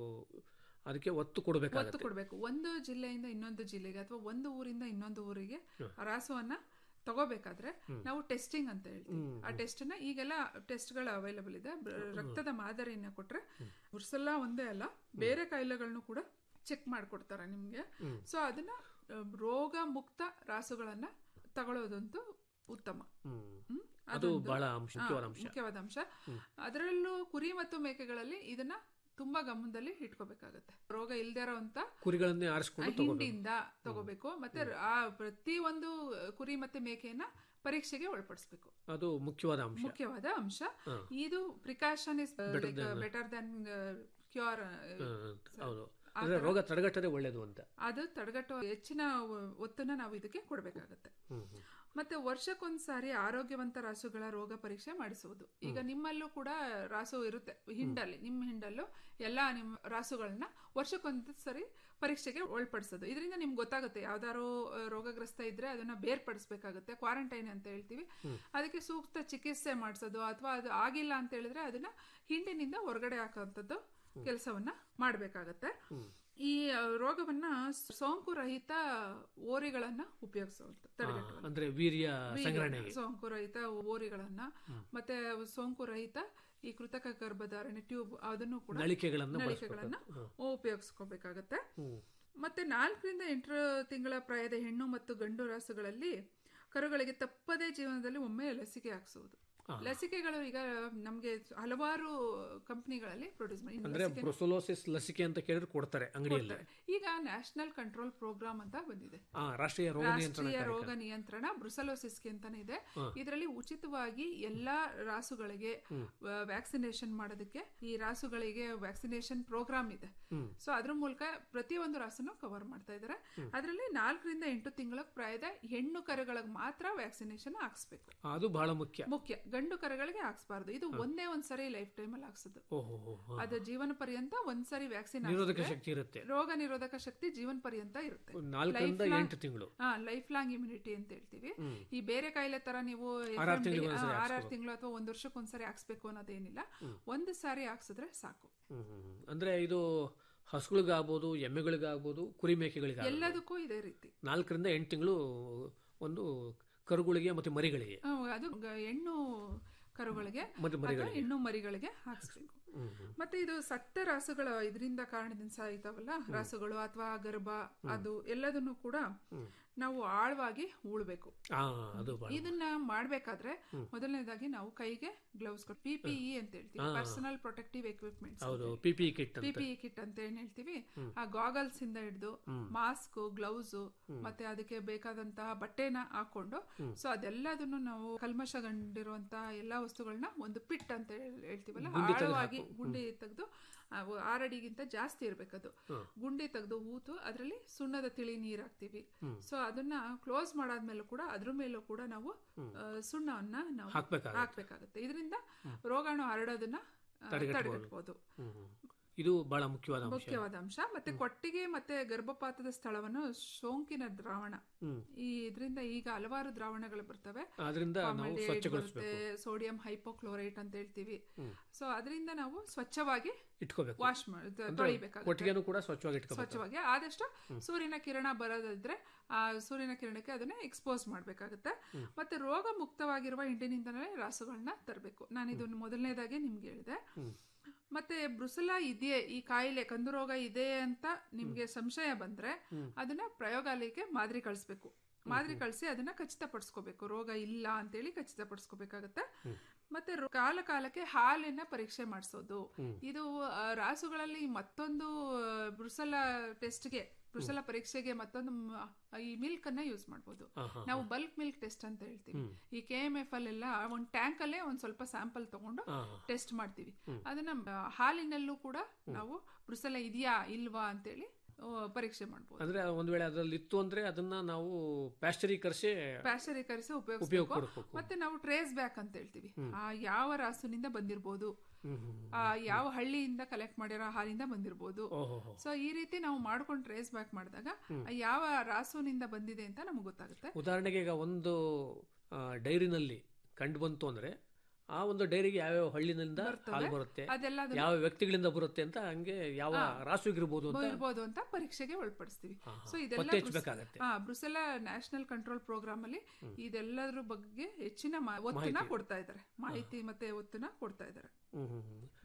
ಅದಕ್ಕೆ ಒತ್ತು ಒತ್ತು ಕೊಡಬೇಕಾಗತ್ತೆ ಕೊಡಬೇಕು ಒಂದು ಜಿಲ್ಲೆಯಿಂದ ಇನ್ನೊಂದು ಜಿಲ್ಲೆಗೆ ಅಥವಾ ಒಂದು ಊರಿಂದ ಇನ್ನೊಂದು ಊರಿಗೆ ಆ ರಾಸುವನ್ನ ತಗೋಬೇಕಾದ್ರೆ ನಾವು ಟೆಸ್ಟಿಂಗ್ ಅಂತ ಹೇಳ್ತೀವಿ ಆ ಟೆಸ್ಟ್ ನ ಈಗೆಲ್ಲ ಟೆಸ್ಟ್ಗಳು ಅವೈಲಬಲ್ ಇದೆ ಬ- ರಕ್ತದ ಮಾದರಿಯನ್ನ ಕೊಟ್ರೆ ಉರ್ಸಲ್ಲ ಒಂದೇ ಅಲ್ಲ ಬೇರೆ ಕಾಯಿಲೆಗಳನ್ನು ಕೂಡ ಚೆಕ್ ಮಾಡ್ಕೊಡ್ತಾರೆ ನಿಮ್ಗೆ ಸೊ ಅದನ್ನ ಆ, ರೋಗ ಮುಕ್ತ ರಾಸುಗಳನ್ನ ತಗೊಳ್ಳೋದಂತೂ ಉತ್ತಮ ಹ್ಮ್. ಹ್ಮ್? ಅದು ಅದೊಂದು- ಬಹಳ ಅಂಶ- ಹಾ, ಮುಖ್ಯವಾದ ಅಂಶ ಮುಖ್ಯವಾದ ಅಂಶ ಅದರಲ್ಲೂ ಕುರಿ ಮತ್ತು ಮೇಕೆಗಳಲ್ಲಿ ಇದನ್ನ ತುಂಬಾ ಗಮನದಲ್ಲಿ ಇಟ್ಕೋಬೇಕಾಗತ್ತೆ ರೋಗ ಇಲ್ದೇ ಇರೋಂತ ಕುರಿಗಳನ್ನೇ ಆರಿಸ್ಕೊಂಡು ತಗೋಬೇಕು ಹಿಂಡಿಯಿಂದ ತಗೋಬೇಕು ಮತ್ತೆ ಆ ಪ್ರತಿ ಒಂದು ಕುರಿ ಮತ್ತೆ ಮೇಕೆಯನ್ನ ಪರೀಕ್ಷೆಗೆ ಒಳಪಡಿಸ್ಬೇಕು ಅದು ಮುಖ್ಯವಾದ ಅಂಶ ಮುಖ್ಯವಾದ ಅಂಶ ಹ. ಇದು precaution is Better than- better than cure ಹ್ಮ್, ಹೌದು ಅಂದ್ರೆ ರೋಗ ತಡೆಗಟ್ಟದೆ ಒಳ್ಳೇದು ಅಂತ ಅದು ತಡೆಗಟ್ಟುವ ಹೆಚ್ಚಿನ ಒತ್ತನ್ನ ನಾವು ಇದಕ್ಕೆ ಕೊಡಬೇಕಾಗತ್ತೆ ಹ್ಮ್, ಹ್ಮ್. ಮತ್ತೆ ವರ್ಷಕ್ಕೊಂದ್ಸಾರಿ ಆರೋಗ್ಯವಂತ ರಾಸುಗಳ ರೋಗ ಪರೀಕ್ಷೆ ಮಾಡಿಸುವುದು ಈಗ ನಿಮ್ಮಲ್ಲೂ ಕೂಡ ರಾಸು ಇರುತ್ತೆ ಹಿಂಡಲ್ಲಿ ನಿಮ್ಮ ಹಿಂಡಲ್ಲೂ ಎಲ್ಲಾ ನಿಮ್ಮ ರಾಸುಗಳನ್ನ ವರ್ಷಕ್ಕೊಂದ್ ಸರಿ ಪರೀಕ್ಷೆಗೆ ಒಳಪಡಿಸೋದು ಇದರಿಂದ ನಿಮ್ಗೆ ಗೊತ್ತಾಗುತ್ತೆ ಯಾವ್ದಾರು ಆ, ರೋಗಗ್ರಸ್ತ ಇದ್ರೆ ಅದನ್ನ ಬೇರ್ಪಡಿಸ್ಬೇಕಾಗುತ್ತೆ ಕ್ವಾರಂಟೈನ್ ಅಂತ ಹೇಳ್ತೀವಿ ಅದಕ್ಕೆ ಸೂಕ್ತ ಚಿಕಿತ್ಸೆ ಮಾಡಿಸೋದು ಅಥವಾ ಅದು ಆಗಿಲ್ಲ ಅಂತ ಹೇಳಿದ್ರೆ ಅದನ್ನ ಹಿಂಡಿನಿಂದ ಹೊರಗಡೆ ಹಾಕುವಂಥದ್ದು ಕೆಲಸವನ್ನ ಮಾಡಬೇಕಾಗತ್ತೆ ಈ ಆ, ರೋಗವನ್ನ ಸೋಂಕು ರಹಿತ ಓರಿಗಳನ್ನ ಉಪಯೋಗಿಸುವಂತ ಆ, ತಡೆಗಟ್ಟುವಂತ ಅಂದ್ರೆ ವೀರ್ಯ ವೀರ್ಯ, ಸಂಗ್ರಹಣೆಗೆ ಸೋಂಕು ರಹಿತ ಓರಿಗಳನ್ನ ಮತ್ತೆ ಸೋಂಕು ರಹಿತ ಈ ಕೃತಕ ಗರ್ಭಧಾರಣೆ ಟ್ಯೂಬ್ ಅದನ್ನು ಕೂಡ ನಳಿಕೆಗಳನ್ನ ನಳಿಕೆಗಳನ್ನ ಬಳಸ್ಬೇಕು. ಉಪಯೋಗಿಸ್ಕೋಬೇಕಾಗತ್ತೆ ಹ್ಮ್. ಮತ್ತೆ ನಾಲ್ಕರಿಂದ ಎಂಟು ತಿಂಗಳ ಪ್ರಾಯದ ಹೆಣ್ಣು ಮತ್ತು ಗಂಡು ರಾಸುಗಳಲ್ಲಿ ಕರುಗಳಿಗೆ ತಪ್ಪದೇ ಜೀವನದಲ್ಲಿ ಒಮ್ಮೆ ಲಸಿಕೆ ಹಾಕ್ಸುವುದು ಆ. ಲಸಿಕೆಗಳು ಈಗ ನಮ್ಗೆ ಹಲವಾರು ಕಂಪನಿಗಳಲ್ಲಿ ಪ್ರೊಡ್ಯೂಸ್ ಮಾಡಿ ಇನ್ನು ಅಂದ್ರೆ ಲಸಿಕೆನ ಬ್ರೊಸೋಲೋಸಿಸ್ ಲಸಿಕೆ ಅಂತ ಕೇಳಿದ್ರೆ ಕೊಡ್ತಾರೆ ಅಂಗಡಿಯಲ್ಲಿ ಕೊಡ್ತಾರೆ. ಈಗ ನ್ಯಾಷನಲ್ ಕಂಟ್ರೋಲ್ ಪ್ರೋಗ್ರಾಮ್ ಅಂತ ಬಂದಿದೆ ಆ ರಾಷ್ಟ್ರೀಯ ರೋಗ ನಿಯಂತ್ರಣ ರಾಷ್ಟ್ರೀಯ ರೋಗ ಕಾರ್ಯಕ್ರಮ. ನಿಯಂತ್ರಣ ಬ್ರುಸಲೋಸಿಸ್ಗೆ ಅಂತಾನೆ ಇದೆ ಹಾ. ಇದರಲ್ಲಿ ಉಚಿತವಾಗಿ ಎಲ್ಲಾ ರಾಸುಗಳಿಗೆ ವ್ಯಾಕ್ಸಿನೇಷನ್ ಮಾಡೋದಕ್ಕೆ ಈ ರಾಸುಗಳಿಗೆ ವ್ಯಾಕ್ಸಿನೇಷನ್ ಪ್ರೋಗ್ರಾಮ್ ಇದೆ ಹ್ಮ್. ಸೊ ಅದ್ರ ಮೂಲಕ ಪ್ರತಿಯೊಂದು ರಾಸನ್ನು ಕವರ್ ಮಾಡ್ತಾ ಇದ್ದಾರೆ ಅದರಲ್ಲಿ ನಾಲ್ಕರಿಂದ ಎಂಟು ತಿಂಗಳ ಪ್ರಾಯದ ಹೆಣ್ಣು ಕರುಗಳಿಗೆ ಮಾತ್ರ ವ್ಯಾಕ್ಸಿನೇಷನ್ ಹಾಕ್ಸ್ಬೇಕು ಆ, ಅದು ಬಹಳ ಮುಖ್ಯ ಮುಖ್ಯ ಗಂಡು ಕರುಗಳಿಗೆ ಹಾಕ್ಸ್ಬಾರ್ದು ಇದು ಒಂದೇ ಒಂದ್ಸರಿ ಲೈಫ್ ಟೈಮ್ ಅಲ್ಲಿ ಹಾಕ್ಸೋದು ಓಹೋ ಹೋ, ಹೋ. ಅದು ಜೀವನ ಪರ್ಯಂತ ಒಂದ್ಸರಿ ವ್ಯಾಕ್ಸಿನ್ ನಿರೋಧಕ ಶಕ್ತಿ ಇರುತ್ತೆ ರೋಗ ನಿರೋಧಕ ಶಕ್ತಿ ಜೀವನ ಪರ್ಯಂತ ಇರುತ್ತೆ ನಾಲ್ಕರಿಂದ Lifelong- ಎಂಟು ತಿಂಗಳು ಹಾ ಲೈಫ್ ಲಾಂಗ್ ಇಮ್ಯುನಿಟಿ ಅಂತ ಹೇಳ್ತೀವಿ ಹ್ಮ್. ಈ ಬೇರೆ ಕಾಯಿಲೆ ತರ ನೀವು ಆರಾರು ತಿಂಗ್ಳಿಗೆ ಒಂದ್ಸರಿ ಆರಾರು ಹಾಕ್ಸ್ಬೇಕು. ತಿಂಗಳು ಅಥವಾ ಒಂದ್ ವರ್ಷಕ್ಕೆ ಒಂದ್ಸರಿ ಹಾಕ್ಸ್ಬೇಕು ಅನ್ನೋದೇನಿಲ್ಲ ಒಂದು ಸಾರಿ ಹಾಕ್ಸಿದ್ರೆ ಸಾಕು ಹ್ಮ್, ಹ್ಮ್, ಹ್ಮ್. ಅಂದ್ರೆ ಇದು ಹಸುಗಳಿಗಾಗ್ಬೋದು ಎಮ್ಮೆಗಳಿಗಾಗ್ಬೋದು ಕುರಿ ಮೇಕೆಗಳಿಗಾಗ್ಬೋದು ಎಲ್ಲದಕ್ಕೂ ಇದೇ ರೀತಿ ನಾಲ್ಕರಿಂದ ಎಂಟು ತಿಂಗಳು ಒಂದು ಕರುಗಳಿಗೆ ಮತ್ತೆ ಮರಿಗಳಿಗೆ ಆ, ಅದು ಗ- ಹೆಣ್ಣು ಕರುಗಳಿಗೆ ಮತ್ತೆ ಅಥವಾ ಮರಿಗಳಿಗೆ ಹೆಣ್ಣು ಮರಿಗಳಿಗೆ ಹಾಕ್ಸ್ಬೇಕು ಹ್ಮ್, ಹ್ಮ್. ಮತ್ತೆ ಇದು ಸತ್ತ ರಾಸುಗಳ ಇದರಿಂದ ಕಾರಣದಿಂದ ಸಾಯ್ತಾವಲ್ಲ ರಾಸುಗಳು ಅಥವಾ ಗರ್ಭ ಅದು ಎಲ್ಲದನ್ನು ಕೂಡ ನಾವು ಆಳವಾಗಿ ಉಳ್ಬೇಕು ಆ ಅದು ಬಹಳ ಇದನ್ನ ಮಾಡ್ಬೇಕಾದ್ರೆ ಮೊದಲನೇದಾಗಿ ನಾವು ಕೈಗೆ ಗ್ಲೌಸ್ ಪಿಪಿಇ ಅಂತ ಹೇಳ್ತೀವಿ ಪರ್ಸನಲ್ ಪ್ರೊಟೆಕ್ಟಿವ್ ಎಕ್ವಿಪ್ಮೆಂಟ್ಸ್ ಹೌದು ಪಿ ಪಿ ಕಿಟ್ ಅಂತ ಪಿಪಿಇ ಕಿಟ್ ಅಂತ ಏನ್ ಹೇಳ್ತೀವಿ ಆ ಗಾಗಲ್ಸ್ ಇಂದ ಹಿಡಿದು ಮಾಸ್ಕ್ ಗ್ಲೌಸ್ ಮತ್ತೆ ಅದಕ್ಕೆ ಬೇಕಾದಂತಹ ಬಟ್ಟೆನ ಹಾಕೊಂಡು ಸೊ ಅದೆಲ್ಲದನ್ನು ನಾವು ಕಲ್ಮಶಗೊಂಡಿರುವಂತಹ ಎಲ್ಲಾ ವಸ್ತುಗಳನ್ನ ಒಂದು ಪಿಟ್ ಅಂತ ಹೇಳ್- ಹೇಳ್ತೀವಲ್ಲ ಗುಂಡಿ ತೆಗ್ದು ಆಳವಾಗಿ ಗುಂಡಿ ತೆಗೆದು ಆರಡಿಗಿಂತ ಜಾಸ್ತಿ ಇರ್ಬೇಕದು ಗುಂಡಿ ತೆಗೆದು ಊತು ಅದರಲ್ಲಿ ಸುಣ್ಣದ ತಿಳಿ ನೀರ್ ಹಾಕ್ತಿವಿ ಸೊ ಅದನ್ನ ಕ್ಲೋಸ್ ಮಾಡಾದ್ಮೇಲೂ ಕೂಡ ಅದ್ರ ಮೇಲೂ ಕೂಡ ನಾವು ಆ, ಸುಣ್ಣವನ್ನ ನಾವು ಹಾಕ್ಬೇಕಾಗುತ್ತೆ. ಹಾಕ್ಬೇಕಾಗುತ್ತೆ ಇದರಿಂದ ರೋಗಾಣು ಹರಡೋದನ್ನ ಆ, ತಡೆಗಟ್ಬೋದು. ತಡೆಗಟ್ಬೋದು ಹ್ಮ್, ಹ್ಮ್. ಇದು ಬಹಳ ಮುಖ್ಯವಾದ ಅಂಶ ಮುಖ್ಯವಾದ ಅಂಶ ಮತ್ತೆ ಕೊಟ್ಟಿಗೆ ಮತ್ತೆ ಗರ್ಭಪಾತದ ಸ್ಥಳವನ್ನು ಸೋಂಕಿನ ದ್ರಾವಣ ಹ್ಮ್. ಈ ಇದರಿಂದ ಈಗ ಹಲವಾರು ದ್ರಾವಣಗಳು ಬರ್ತವೆ ಅದರಿಂದ ನಾವು ಫಾರ್ಮಾಲ್ಡಿಹೈಡ್ ಸ್ವಚ್ಛಗೊಳಿಸ್ಬೇಕು ಬರುತ್ತೆ ಸೋಡಿಯಂ ಹೈಪೋಕ್ಲೋರೈಟ್ ಅಂತ ಹೇಳ್ತೀವಿ ಸೊ ಅದರಿಂದ ನಾವು ಸ್ವಚ್ಛವಾಗಿ ಇಟ್ಕೋಬೇಕು ವಾಶ್ ಮಾಡಿ ತೊಳಿಬೇಕಾಗುತ್ತೆ ಕೊಟ್ಟಿಗೆನೂ ಕೂಡ ಸ್ವಚ್ಛವಾಗಿ ಇಟ್ಕೋಬೇಕು ಸ್ವಚ್ಛವಾಗಿ ಆದಷ್ಟು ಸೂರ್ಯನ ಕಿರಣ ಬರೋದಿದ್ರೆ ಆ ಸೂರ್ಯನ ಕಿರಣಕ್ಕೆ ಅದನ್ನ ಎಕ್ಸ್ಪೋಸ್ ಮಾಡಬೇಕಾಗುತ್ತೆ ಮತ್ತೆ ರೋಗ ಮುಕ್ತವಾಗಿರುವ ಹಿಂಡಿನಿಂದಲೇ ರಾಸುಗಳನ್ನ ತರಬೇಕು ನಾನು ಇದನ್ನು ಮೊದಲನೇದಾಗಿ ನಿಮ್ಗೆ ಹೇಳಿದೆ ಮತ್ತೆ ಬ್ರುಸಲಾ ಇದೆಯೇ ಈ ಕಾಯಿಲೆ ಕಂದು ರೋಗ ಇದೆ ಅಂತ ನಿಮ್ಗೆ ಸಂಶಯ ಬಂದ್ರೆ ಅದನ್ನ ಪ್ರಯೋಗಾಲಯಕ್ಕೆ ಮಾದರಿ ಕಳಿಸ್ಬೇಕು ಮಾದರಿ ಕಳಿಸಿ ಅದನ್ನ ಖಚಿತಪಡಿಸ್ಕೋಬೇಕು ರೋಗ ಇಲ್ಲ ಅಂತೇಳಿ ಖಚಿತಪಡಿಸ್ಕೋಬೇಕಾಗತ್ತೆ ಮತ್ತೆ ರೋ- ಕಾಲ ಕಾಲಕ್ಕೆ ಹಾಲಿನ ಪರೀಕ್ಷೆ ಮಾಡಿಸೋದು ಇದು ಆ, ರಾಸುಗಳಲ್ಲಿ ಮತ್ತೊಂದು ಆ, ಬ್ರುಸಲ ಟೆಸ್ಟ್ಗೆ ಬ್ರುಸಲ ಪರೀಕ್ಷೆಗೆ ಮತ್ತೊಂದು ಮ- ಈ ಮಿಲ್ಕ್ ಅನ್ನ ಯೂಸ್ ಮಾಡ್ಬೋದು ನಾವು ಬಲ್ಕ್ ಮಿಲ್ಕ್ ಟೆಸ್ಟ್ ಅಂತ ಹೇಳ್ತೀವಿ ಈ ಕೆ ಎಂ ಎಫ್ ಅಲ್ಲೆಲ್ಲ ಒಂದ್ ಟ್ಯಾಂಕ್ ಅಲ್ಲೇ ಒಂದ್ ಸ್ವಲ್ಪ ಸ್ಯಾಂಪಲ್ ತಗೊಂಡು ಟೆಸ್ಟ್ ಮಾಡ್ತೀವಿ ಅದನ್ನ ಆ, ಹಾಲಿನಲ್ಲೂ ಕೂಡ ನಾವು ಬ್ರುಸಲ ಇದೆಯಾ ಇಲ್ವಾ ಅಂತೇಳಿ ಆ, ಪರೀಕ್ಷೆ ಮಾಡ್ಬೋದು ಅಂದ್ರೆ ಒಂದ್ ವೇಳೆ ಅದ್ರಲ್ಲಿ ಇತ್ತು ಅಂದ್ರೆ ಅದನ್ನ ನಾವು ಪ್ಯಾಸ್ಟರೀಕರಿಸಿ ಪ್ಯಾಸ್ಟರೀಕರಿಸಿ ಉಪಯೋಗ ಉಪಯೋಗಿಸಬೇಕು ಕೊಡ್ಬೇಕು ಮತ್ತೆ ನಾವು ಟ್ರೇಸ್ ಬ್ಯಾಕ್ ಅಂತ ಹೇಳ್ತೀವಿ ಆ ಯಾವ ರಾಸುನಿಂದ ಬಂದಿರ್ಬೋದು ಹ್ಮ್, ಹ್ಮ್, ಹ್ಮ್. ಆ ಯಾವ ಹಳ್ಳಿಯಿಂದ ಕಲೆಕ್ಟ್ ಮಾಡಿರೋ ಹಾಲಿಂದ ಬಂದಿರ್ಬೋದು ಓಹೋ ಹೋ. ಸೊ ಈ ರೀತಿ ನಾವು ಮಾಡ್ಕೊಂಡು ಟ್ರೇಸ್ ಬ್ಯಾಕ್ ಮಾಡಿದಾಗ ಆ ಯಾವ ರಾಸುನಿಂದ ಬಂದಿದೆ ಅಂತ ನಮ್ಗೆ ಗೊತ್ತಾಗುತ್ತೆ ಉದಾಹರಣೆಗೆ ಈಗ ಒಂದು ಆ, ಡೈರಿನಲ್ಲಿ ಕಂಡು ಬಂತು ಅಂದ್ರೆ ಆ ಒಂದು ಡೈರಿಗೆ ಯಾವ್ಯಾವ ಹಳ್ಳಿನಿಂದ ಹಾಲು ಬರುತ್ತೆ ಅದೆಲ್ಲ ಅದನ್ನ ಯಾವ ವ್ಯಕ್ತಿಗಳಿಂದ ಬರುತ್ತೆ ಅಂತ ಹಂಗೆ ಯಾವ ರಾಸುಗಿರ್ಬೋದು ಅಂತ ಇರ್ಬೋದು ಅಂತ ಪರೀಕ್ಷೆಗೆ ಒಳಪಡಿಸ್ತೀವಿ ಸೊ ಇದೆಲ್ಲ ಪತ್ತೆ ಹಚ್ಚಬೇಕಾಗತ್ತೆ. ಹಾ ಬ್ರುಸೆಲ್ಲ ನ್ಯಾಷನಲ್ ಕಂಟ್ರೋಲ್ ಪ್ರೋಗ್ರಾಮ್ ಅಲ್ಲಿ ಇದೆಲ್ಲದ್ರ ಬಗ್ಗೆ ಹೆಚ್ಚಿನ ಮಾ- ಒತ್ತನ್ನ ಕೊಡ್ತಾ ಇದ್ದಾರೆ ಮಾಹಿತಿ ಮತ್ತೆ ಒತ್ತನ್ನ ಕೊಡ್ತಾ ಇದ್ದಾರೆ ಹ್ಮ್, ಹ್ಮ್, ಹ್ಮ್.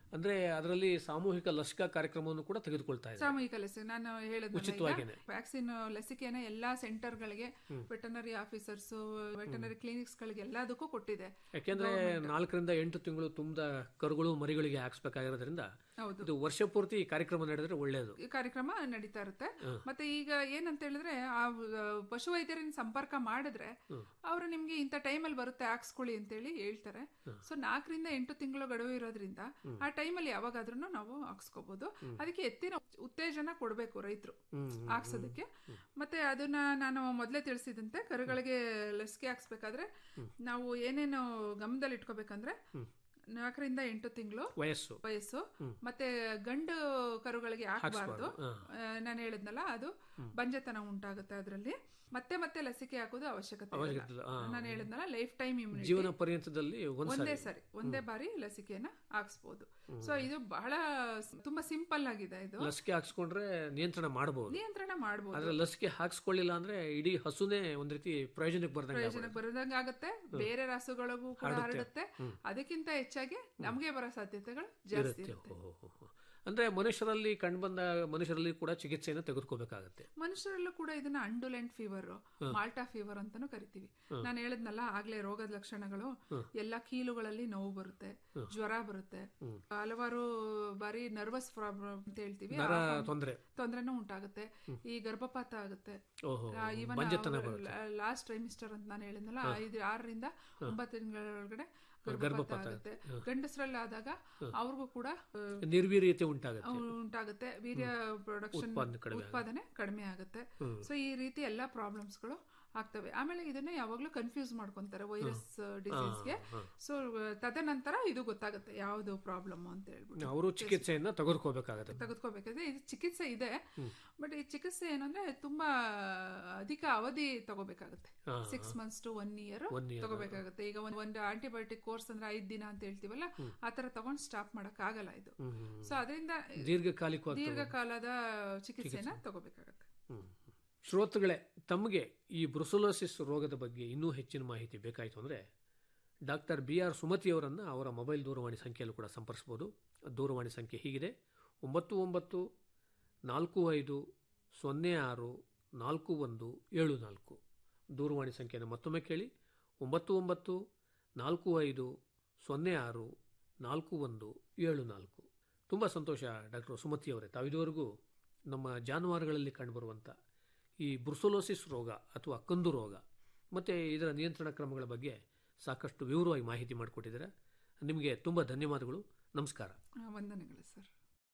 ಅಂದ್ರೆ ಅದರಲ್ಲಿ ಸಾಮೂಹಿಕ ಲಸಿಕಾ ಕಾರ್ಯಕ್ರಮವನ್ನು ಕೂಡ ತೆಗೆದುಕೊಳ್ತಾ ಇದೆ ಸಾಮೂಹಿಕ ಲಸಿಕೆ ನಾನು ಉಚಿತವಾಗೇನೆ. ಹೇಳಿದ ವ್ಯಾಕ್ಸಿನ್ ಲಸಿಕೆನ ಎಲ್ಲಾ ಸೆಂಟರ್ಗಳಿಗೆ ವೆಟನರಿ ಆಫೀಸರ್ಸ್ ವೆಟನರಿ ಕ್ಲಿನಿಕ್ಸ್ ಗಳಿಗೆ ಎಲ್ಲದಕ್ಕೂ ಕೊಟ್ಟಿದೆ ಯಾಕೆಂದ್ರೆ ನಾಲ್ಕರಿಂದ ಎಂಟು ತಿಂಗಳು ತುಂಬದ ಕರುಗಳು ಮರಿಗಳಿಗೆ ಹಾಕ್ಸ್ಬೇಕಾಗಿರೋದ್ರಿಂದ ಹೌದು ಇದು ವರ್ಷ ಪೂರ್ತಿ ಈ ಕಾರ್ಯಕ್ರಮ ನಡೆದ್ರೆ ಒಳ್ಳೆಯದು ಈ ಕಾರ್ಯಕ್ರಮ ನಡೀತಾ ಇರುತ್ತೆ ಮತ್ತೆ ಈಗ ಏನಂತ ಹೇಳಿದ್ರೆ ಆ ಆ, ಪಶುವೈದ್ಯರನ್ನ ಸಂಪರ್ಕ ಮಾಡಿದ್ರೆ ಅವರು ನಿಮ್ಗೆ ಇಂಥ ಟೈಮಲ್ಲಿ ಬರುತ್ತೆ ಹಾಕ್ಸ್ಕೊಳ್ಳಿ ಅಂತೇಳಿ ಹೇಳ್ತಾರೆ ಸೊ ನಾಲ್ಕರಿಂದ ಎಂಟು ತಿಂಗಳು ಗಡುವು ಇರೋದ್ರಿಂದ ಆ ಟೈಮಲ್ಲಿ ಯಾವಾಗಾದ್ರೂ ನಾವು ಹಾಕ್ಸ್ಕೋಬಹುದು ಅದಕ್ಕೆ ಎತ್ತಿನ ಉತ್ತೇಜನ ಕೊಡಬೇಕು ರೈತರು ಹಾಕ್ಸೋದಕ್ಕೆ ಮತ್ತೆ ಅದನ್ನ ನಾನು ಮೊದಲೇ ತಿಳಿಸಿದಂತೆ ಕರುಗಳಿಗೆ ಲಸಿಕೆ ಹಾಕ್ಸ್ಬೇಕಾದ್ರೆ ನಾವು ಏನೇನು ಗಮನದಲ್ಲಿ ಇಟ್ಕೋಬೇಕಂದ್ರೆ ನಾಲ್ಕರಿಂದ ಎಂಟು ತಿಂಗಳು ವಯಸ್ಸು ವಯಸ್ಸು ಮತ್ತೆ ಗಂಡು ಕರುಗಳಿಗೆ ಹಾಕಬಾರ್ದು ನಾನು ಹೇಳಿದ್ನಲ್ಲ ಅದು ಬಂಜೆತನ ಉಂಟಾಗುತ್ತೆ ಅದರಲ್ಲಿ ಮತ್ತೆ ಮತ್ತೆ ಲಸಿಕೆ ಹಾಕೋದು ಅವಶ್ಯಕತೆ ಇಲ್ಲ. ಅವಶ್ಯಕತೆ ಇಲ್ಲ, ಆ. ನಾನು ಹೇಳಿದ್ನಲ್ಲ ಲೈಫ್ ಟೈಮ್ ಇಮ್ಯುನಿಟಿ ಜೀವನ ಪರ್ಯಂತದಲ್ಲಿ ಒಂದ್ ಒಂದೇ ಸಾರಿ ಸರಿ ಒಂದೇ ಬಾರಿ ಲಸಿಕೆಯನ್ನ ಹಾಕ್ಸ್ಬೋದು ಸೊ ಇದು ಬಹಳ ಸ್- ತುಂಬಾ ಸಿಂಪಲ್ ಆಗಿದೆ ಇದು ಲಸಿಕೆ ಹಾಕ್ಸ್ಕೊಂಡ್ರೆ ನಿಯಂತ್ರಣ ಮಾಡಬಹುದು ನಿಯಂತ್ರಣ ಮಾಡಬಹುದು ಆದ್ರೆ ಲಸಿಕೆ ಹಾಕ್ಸ್ಕೊಳ್ಳಿಲ್ಲ ಅಂದ್ರೆ ಇಡೀ ಹಸುನೇ ಒಂದ್ ರೀತಿ ಪ್ರಯೋಜನಕ್ಕೆ ಬರ್ದಂಗೆ ಪ್ರಯೋಜನಕ್ಕೆ ಬರದಂಗ ಆಗುತ್ತೆ ಬೇರೆ ರಾಸುಗಳಿಗೂ ಕೂಡ ಹರಡುತ್ತೆ ಅದಕ್ಕಿಂತ ಹೆಚ್ಚಾಗಿ ನಮಗೆ ಬರೋ ಸಾಧ್ಯತೆಗಳು ಜಾಸ್ತಿ ಇರುತ್ತೆ ಇರುತ್ತೆ ಓ, ಓ, ಓ. ಅಂದ್ರೆ ಮನುಷ್ಯರಲ್ಲಿ ಕಂಡುಬಂದ ಮನುಷ್ಯರಲ್ಲಿ ಕೂಡ ಚಿಕಿತ್ಸೆಯನ್ನು ತೆಗೆದುಕೋಬೇಕಾಗತ್ತೆ ಮನುಷ್ಯರಲ್ಲೂ ಕೂಡ ಇದನ್ನ ಅಂಡುಲೆಂಟ್ ಫೀವರ್ ಮಾಲ್ಟಾ ಫೀವರ್ ಅಂತಾನು ಕರಿತೀವಿ ನಾನು ಹೇಳಿದ್ನಲ್ಲ ಆಗ್ಲೇ ರೋಗದ ಲಕ್ಷಣಗಳು ಎಲ್ಲ ಕೀಲುಗಳಲ್ಲಿ ನೋವು ಬರುತ್ತೆ ಜ್ವರ ಬರುತ್ತೆ ಹಲವಾರು ಬಾರಿ ನರ್ವಸ್ ಪ್ರಾಬ್ಲಮ್ ಅಂತ ಹೇಳ್ತೀವಿ ನರ ತೊಂದರೆ ತೊಂದರೆನೂ ಉಂಟಾಗುತ್ತೆ ಈ ಗರ್ಭಪಾತ ಆಗುತ್ತೆ ಓಹೋ ಇವನ್ ಬಂಜೆತನ ಬರುತ್ತೆ ಲಾಸ್ಟ್ ಟ್ರೈಮಿಸ್ಟರ್ ಅಂತ ನಾನು ಹೇಳಿದ್ನಲ್ಲ ಐದು ಆರರಿಂದ ಒಂಬತ್ತು ತಿಂಗಳ ಒಳಗಡೆ ಗರ್ಭಪಾತ ಗರ್ಭಪಾತ ಆಗುತ್ತೆ ಗಂಡಸರಲ್ಲಿ ಆದಾಗ ಅವ್ರಿಗೂ ಕೂಡ ಆ, ನಿರ್ವೀರ್ಯತೆ ಉಂಟಾಗುತ್ತೆ ಉಂಟಾಗುತ್ತೆ ವೀರ್ಯ ಪ್ರೊಡಕ್ಷನ್ ಉತ್ಪಾದನೆ ಕಡಿಮೆ ಉತ್ಪಾದನೆ ಕಡಿಮೆ ಆಗುತ್ತೆ ಸೊ ಈ ರೀತಿ ಎಲ್ಲಾ ಪ್ರಾಬ್ಲಮ್ಸ್ಗಳು ಆಗ್ತವೆ ಆಮೇಲೆ ಇದನ್ನ ಯಾವಾಗ್ಲೂ ಕನ್ಫ್ಯೂಸ್ ಮಾಡ್ಕೊಂತಾರೆ ವೈರಸ್ ಡಿಸೀಸ್ಗೆ ಸೊ ತದನಂತರ ಇದು ಗೊತ್ತಾಗುತ್ತೆ ಯಾವ್ದು ಪ್ರಾಬ್ಲಮ್ ಅಂತ ಹೇಳ್ಬಿಟ್ಟು ಅವರು ಚಿಕಿತ್ಸೆಯನ್ನ ತೆಗೆದುಕೋಬೇಕಾಗತ್ತೆ ತೆಗೆದುಕೋಬೇಕಾದ್ರೆ ಇದು ಚಿಕಿತ್ಸೆ ಇದೆ ಬಟ್ ಈ ಚಿಕಿತ್ಸೆ ಏನಂದ್ರೆ ತುಂಬಾ ಅಧಿಕ ಅವಧಿ ತಗೋಬೇಕಾಗುತ್ತೆ ಹಾ, six months to one year One year. ತಗೋಬೇಕಾಗುತ್ತೆ ಈಗ ಒಂದ್ ಒಂದು ಆಂಟಿಬಯೋಟಿಕ್ ಕೋರ್ಸ್ ಅಂದ್ರೆ ಐದ್ ದಿನ ಅಂತ ಹೇಳ್ತೀವಲ್ಲ ಆ ತರ ತಗೊಂಡ್ ಸ್ಟಾಪ್ ಮಾಡಕ್ ಆಗಲ್ಲ ಇದು ಹ್ಮ್, ಹ್ಮ್. ಸೊ ಅದರಿಂದ ದೀರ್ಘಕಾಲಿಕವಾಗಿ ದೀರ್ಘಕಾಲದ ಚಿಕಿತ್ಸೆನ ತಗೋಬೇಕಾಗತ್ತೆ ಹ್ಮ್. ಶ್ರೋತೃಗಳೇ ತಮಗೆ ಈ ಬ್ರುಸೋಲೋಸಿಸ್ ರೋಗದ ಬಗ್ಗೆ ಇನ್ನೂ ಹೆಚ್ಚಿನ ಮಾಹಿತಿ ಬೇಕಾಯಿತು ಅಂದರೆ ಡಾಕ್ಟರ್ ಬಿ ಆರ್ ಸುಮತಿಯವರನ್ನು ಅವರ ಮೊಬೈಲ್ ದೂರವಾಣಿ ಸಂಖ್ಯೆಯಲ್ಲೂ ಕೂಡ ಸಂಪರ್ಸ್ಬೋದು ದೂರವಾಣಿ ಸಂಖ್ಯೆ ಹೀಗಿದೆ ಒಂಬತ್ತು ಒಂಬತ್ತು ನಾಲ್ಕು ಐದು ಸೊನ್ನೆ ಆರು ನಾಲ್ಕು ಒಂದು ಏಳು ನಾಲ್ಕು ದೂರವಾಣಿ ಸಂಖ್ಯೆಯನ್ನು ಮತ್ತೊಮ್ಮೆ ಕೇಳಿ ಒಂಬತ್ತು ಒಂಬತ್ತು ನಾಲ್ಕು ಐದು ಸೊನ್ನೆ ಆರು ನಾಲ್ಕು ಒಂದು ಏಳು ನಾಲ್ಕು ತುಂಬ ಸಂತೋಷ ಡಾಕ್ಟರ್ ಸುಮತಿಯವರೇ ತಾವಿದುವರೆಗೂ ನಮ್ಮ ಜಾನುವಾರುಗಳಲ್ಲಿ ಕಂಡುಬರುವಂಥ ಈ ಬ್ರುಸೋಲೋಸಿಸ್ ರೋಗ ಅಥವಾ ಕಂದು ರೋಗ ಮತ್ತು ಇದರ ನಿಯಂತ್ರಣ ಕ್ರಮಗಳ ಬಗ್ಗೆ ಸಾಕಷ್ಟು ವಿವರವಾಗಿ ಮಾಹಿತಿ ಮಾಡಿಕೊಟ್ಟಿದ್ದೀರಾ ನಿಮಗೆ ತುಂಬ ಧನ್ಯವಾದಗಳು ನಮಸ್ಕಾರ ಆ, ವಂದನೆಗಳು ಸರ್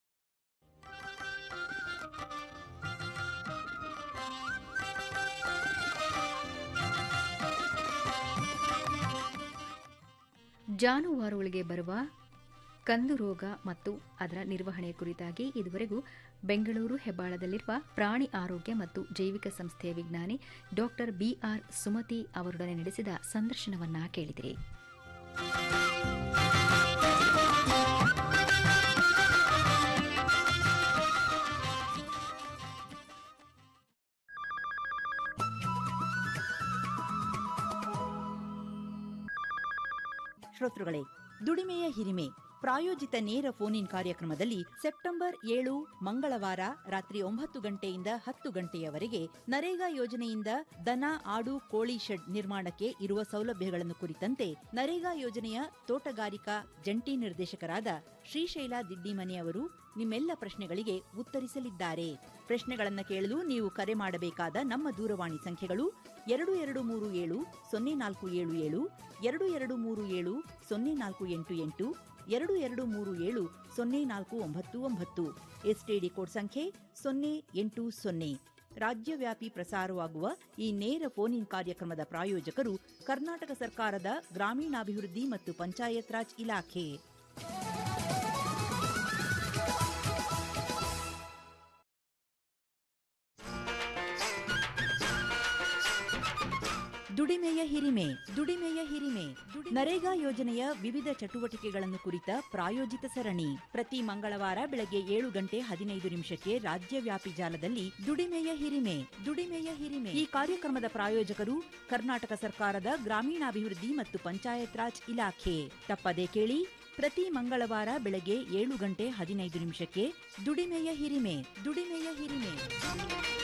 ಜಾನುವಾರುಗಳಿಗೆ ಬರುವ ಕಂದು ರೋಗ ಮತ್ತು ಅದರ ನಿರ್ವಹಣೆ ಕುರಿತಾಗಿ ಇದುವರೆಗೂ ಬೆಂಗಳೂರು ಹೆಬ್ಬಾಳದಲ್ಲಿರುವ ಪ್ರಾಣಿ ಆರೋಗ್ಯ ಮತ್ತು ಜೈವಿಕ ಸಂಸ್ಥೆಯ ವಿಜ್ಞಾನಿ ಡಾಕ್ಟರ್ ಬಿಆರ್ ಸುಮತಿ ಅವರೊಡನೆ ನಡೆಸಿದ ಸಂದರ್ಶನವನ್ನ ಕೇಳಿದಿರಿ ಶ್ರೋತೃಗಳೇ ದುಡಿಮೆಯ ಹಿರಿಮೆ ಪ್ರಾಯೋಜಿತ ನೇರ ಫೋನ್ ಇನ್ ಕಾರ್ಯಕ್ರಮದಲ್ಲಿ ಸೆಪ್ಟೆಂಬರ್ ಏಳು ಮಂಗಳವಾರ ರಾತ್ರಿ ಒಂಬತ್ತು ಗಂಟೆಯಿಂದ ಹತ್ತು ಗಂಟೆಯವರೆಗೆ ನರೇಗಾ ಯೋಜನೆಯಿಂದ ದನ ಆಡು ಕೋಳಿ ಶೆಡ್ ನಿರ್ಮಾಣಕ್ಕೆ ಇರುವ ಸೌಲಭ್ಯಗಳನ್ನು ಕುರಿತಂತೆ ನರೇಗಾ ಯೋಜನೆಯ ತೋಟಗಾರಿಕಾ ಜಂಟಿ ನಿರ್ದೇಶಕರಾದ ಶ್ರೀಶೈಲ ದಿಡ್ಡಿಮನೆ ಅವರು ನಿಮ್ಮೆಲ್ಲ ಪ್ರಶ್ನೆಗಳಿಗೆ ಉತ್ತರಿಸಲಿದ್ದಾರೆ ಪ್ರಶ್ನೆಗಳನ್ನು ಕೇಳಲು ನೀವು ಕರೆ ಮಾಡಬೇಕಾದ ನಮ್ಮ ದೂರವಾಣಿ ಸಂಖ್ಯೆಗಳು ಎರಡು ಎರಡು ಮೂರು ಏಳು ಸೊನ್ನೆ ನಾಲ್ಕು ಏಳು ಏಳು ಎರಡು ಎರಡು ಮೂರು ಏಳು ಸೊನ್ನೆ ನಾಲ್ಕು ಎಂಟು ಎಂಟು ಎರಡು ಎರಡು ಮೂರು ಏಳು ಸೊನ್ನೆ ನಾಲ್ಕು ಒಂಬತ್ತು ಒಂಬತ್ತು ಎಸ್ಟಿಡಿ ಕೋಡ್ ಸಂಖ್ಯೆ ಸೊನ್ನೆ ಎಂಟು ಸೊನ್ನೆ ರಾಜ್ಯವ್ಯಾಪಿ ಪ್ರಸಾರವಾಗುವ ಈ ನೇರ ಫೋನ್ ಇನ್ ಕಾರ್ಯಕ್ರಮದ ಪ್ರಾಯೋಜಕರು ಕರ್ನಾಟಕ ಸರ್ಕಾರದ ಗ್ರಾಮೀಣಾಭಿವೃದ್ಧಿ ಮತ್ತು ಪಂಚಾಯತ್ ರಾಜ್ ಇಲಾಖೆ ದುಡಿಮೆಯ ಹಿರಿಮೆ ದುಡಿಮೆಯ ಹಿರಿಮೆ ನರೇಗಾ ಯೋಜನೆಯ ವಿವಿಧ ಚಟುವಟಿಕೆಗಳನ್ನು ಕುರಿತ ಪ್ರಾಯೋಜಿತ ಸರಣಿ ಪ್ರತಿ ಮಂಗಳವಾರ ಬೆಳಗ್ಗೆ ಏಳು ಗಂಟೆ ಹದಿನೈದು ನಿಮಿಷಕ್ಕೆ ರಾಜ್ಯವ್ಯಾಪಿ ಜಾಲದಲ್ಲಿ ದುಡಿಮೆಯ ಹಿರಿಮೆ ದುಡಿಮೆಯ ಹಿರಿಮೆ ಈ ಕಾರ್ಯಕ್ರಮದ ಪ್ರಾಯೋಜಕರು ಕರ್ನಾಟಕ ಸರ್ಕಾರದ ಗ್ರಾಮೀಣಾಭಿವೃದ್ಧಿ ಮತ್ತು ಪಂಚಾಯತ್ ರಾಜ್ ಇಲಾಖೆ ತಪ್ಪದೆ ಕೇಳಿ ಪ್ರತಿ ಮಂಗಳವಾರ ಬೆಳಗ್ಗೆ ಏಳು ಗಂಟೆ ಹದಿನೈದು ನಿಮಿಷಕ್ಕೆ ದುಡಿಮೆಯ ಹಿರಿಮೆ ದುಡಿಮೆಯ ಹಿರಿಮೆ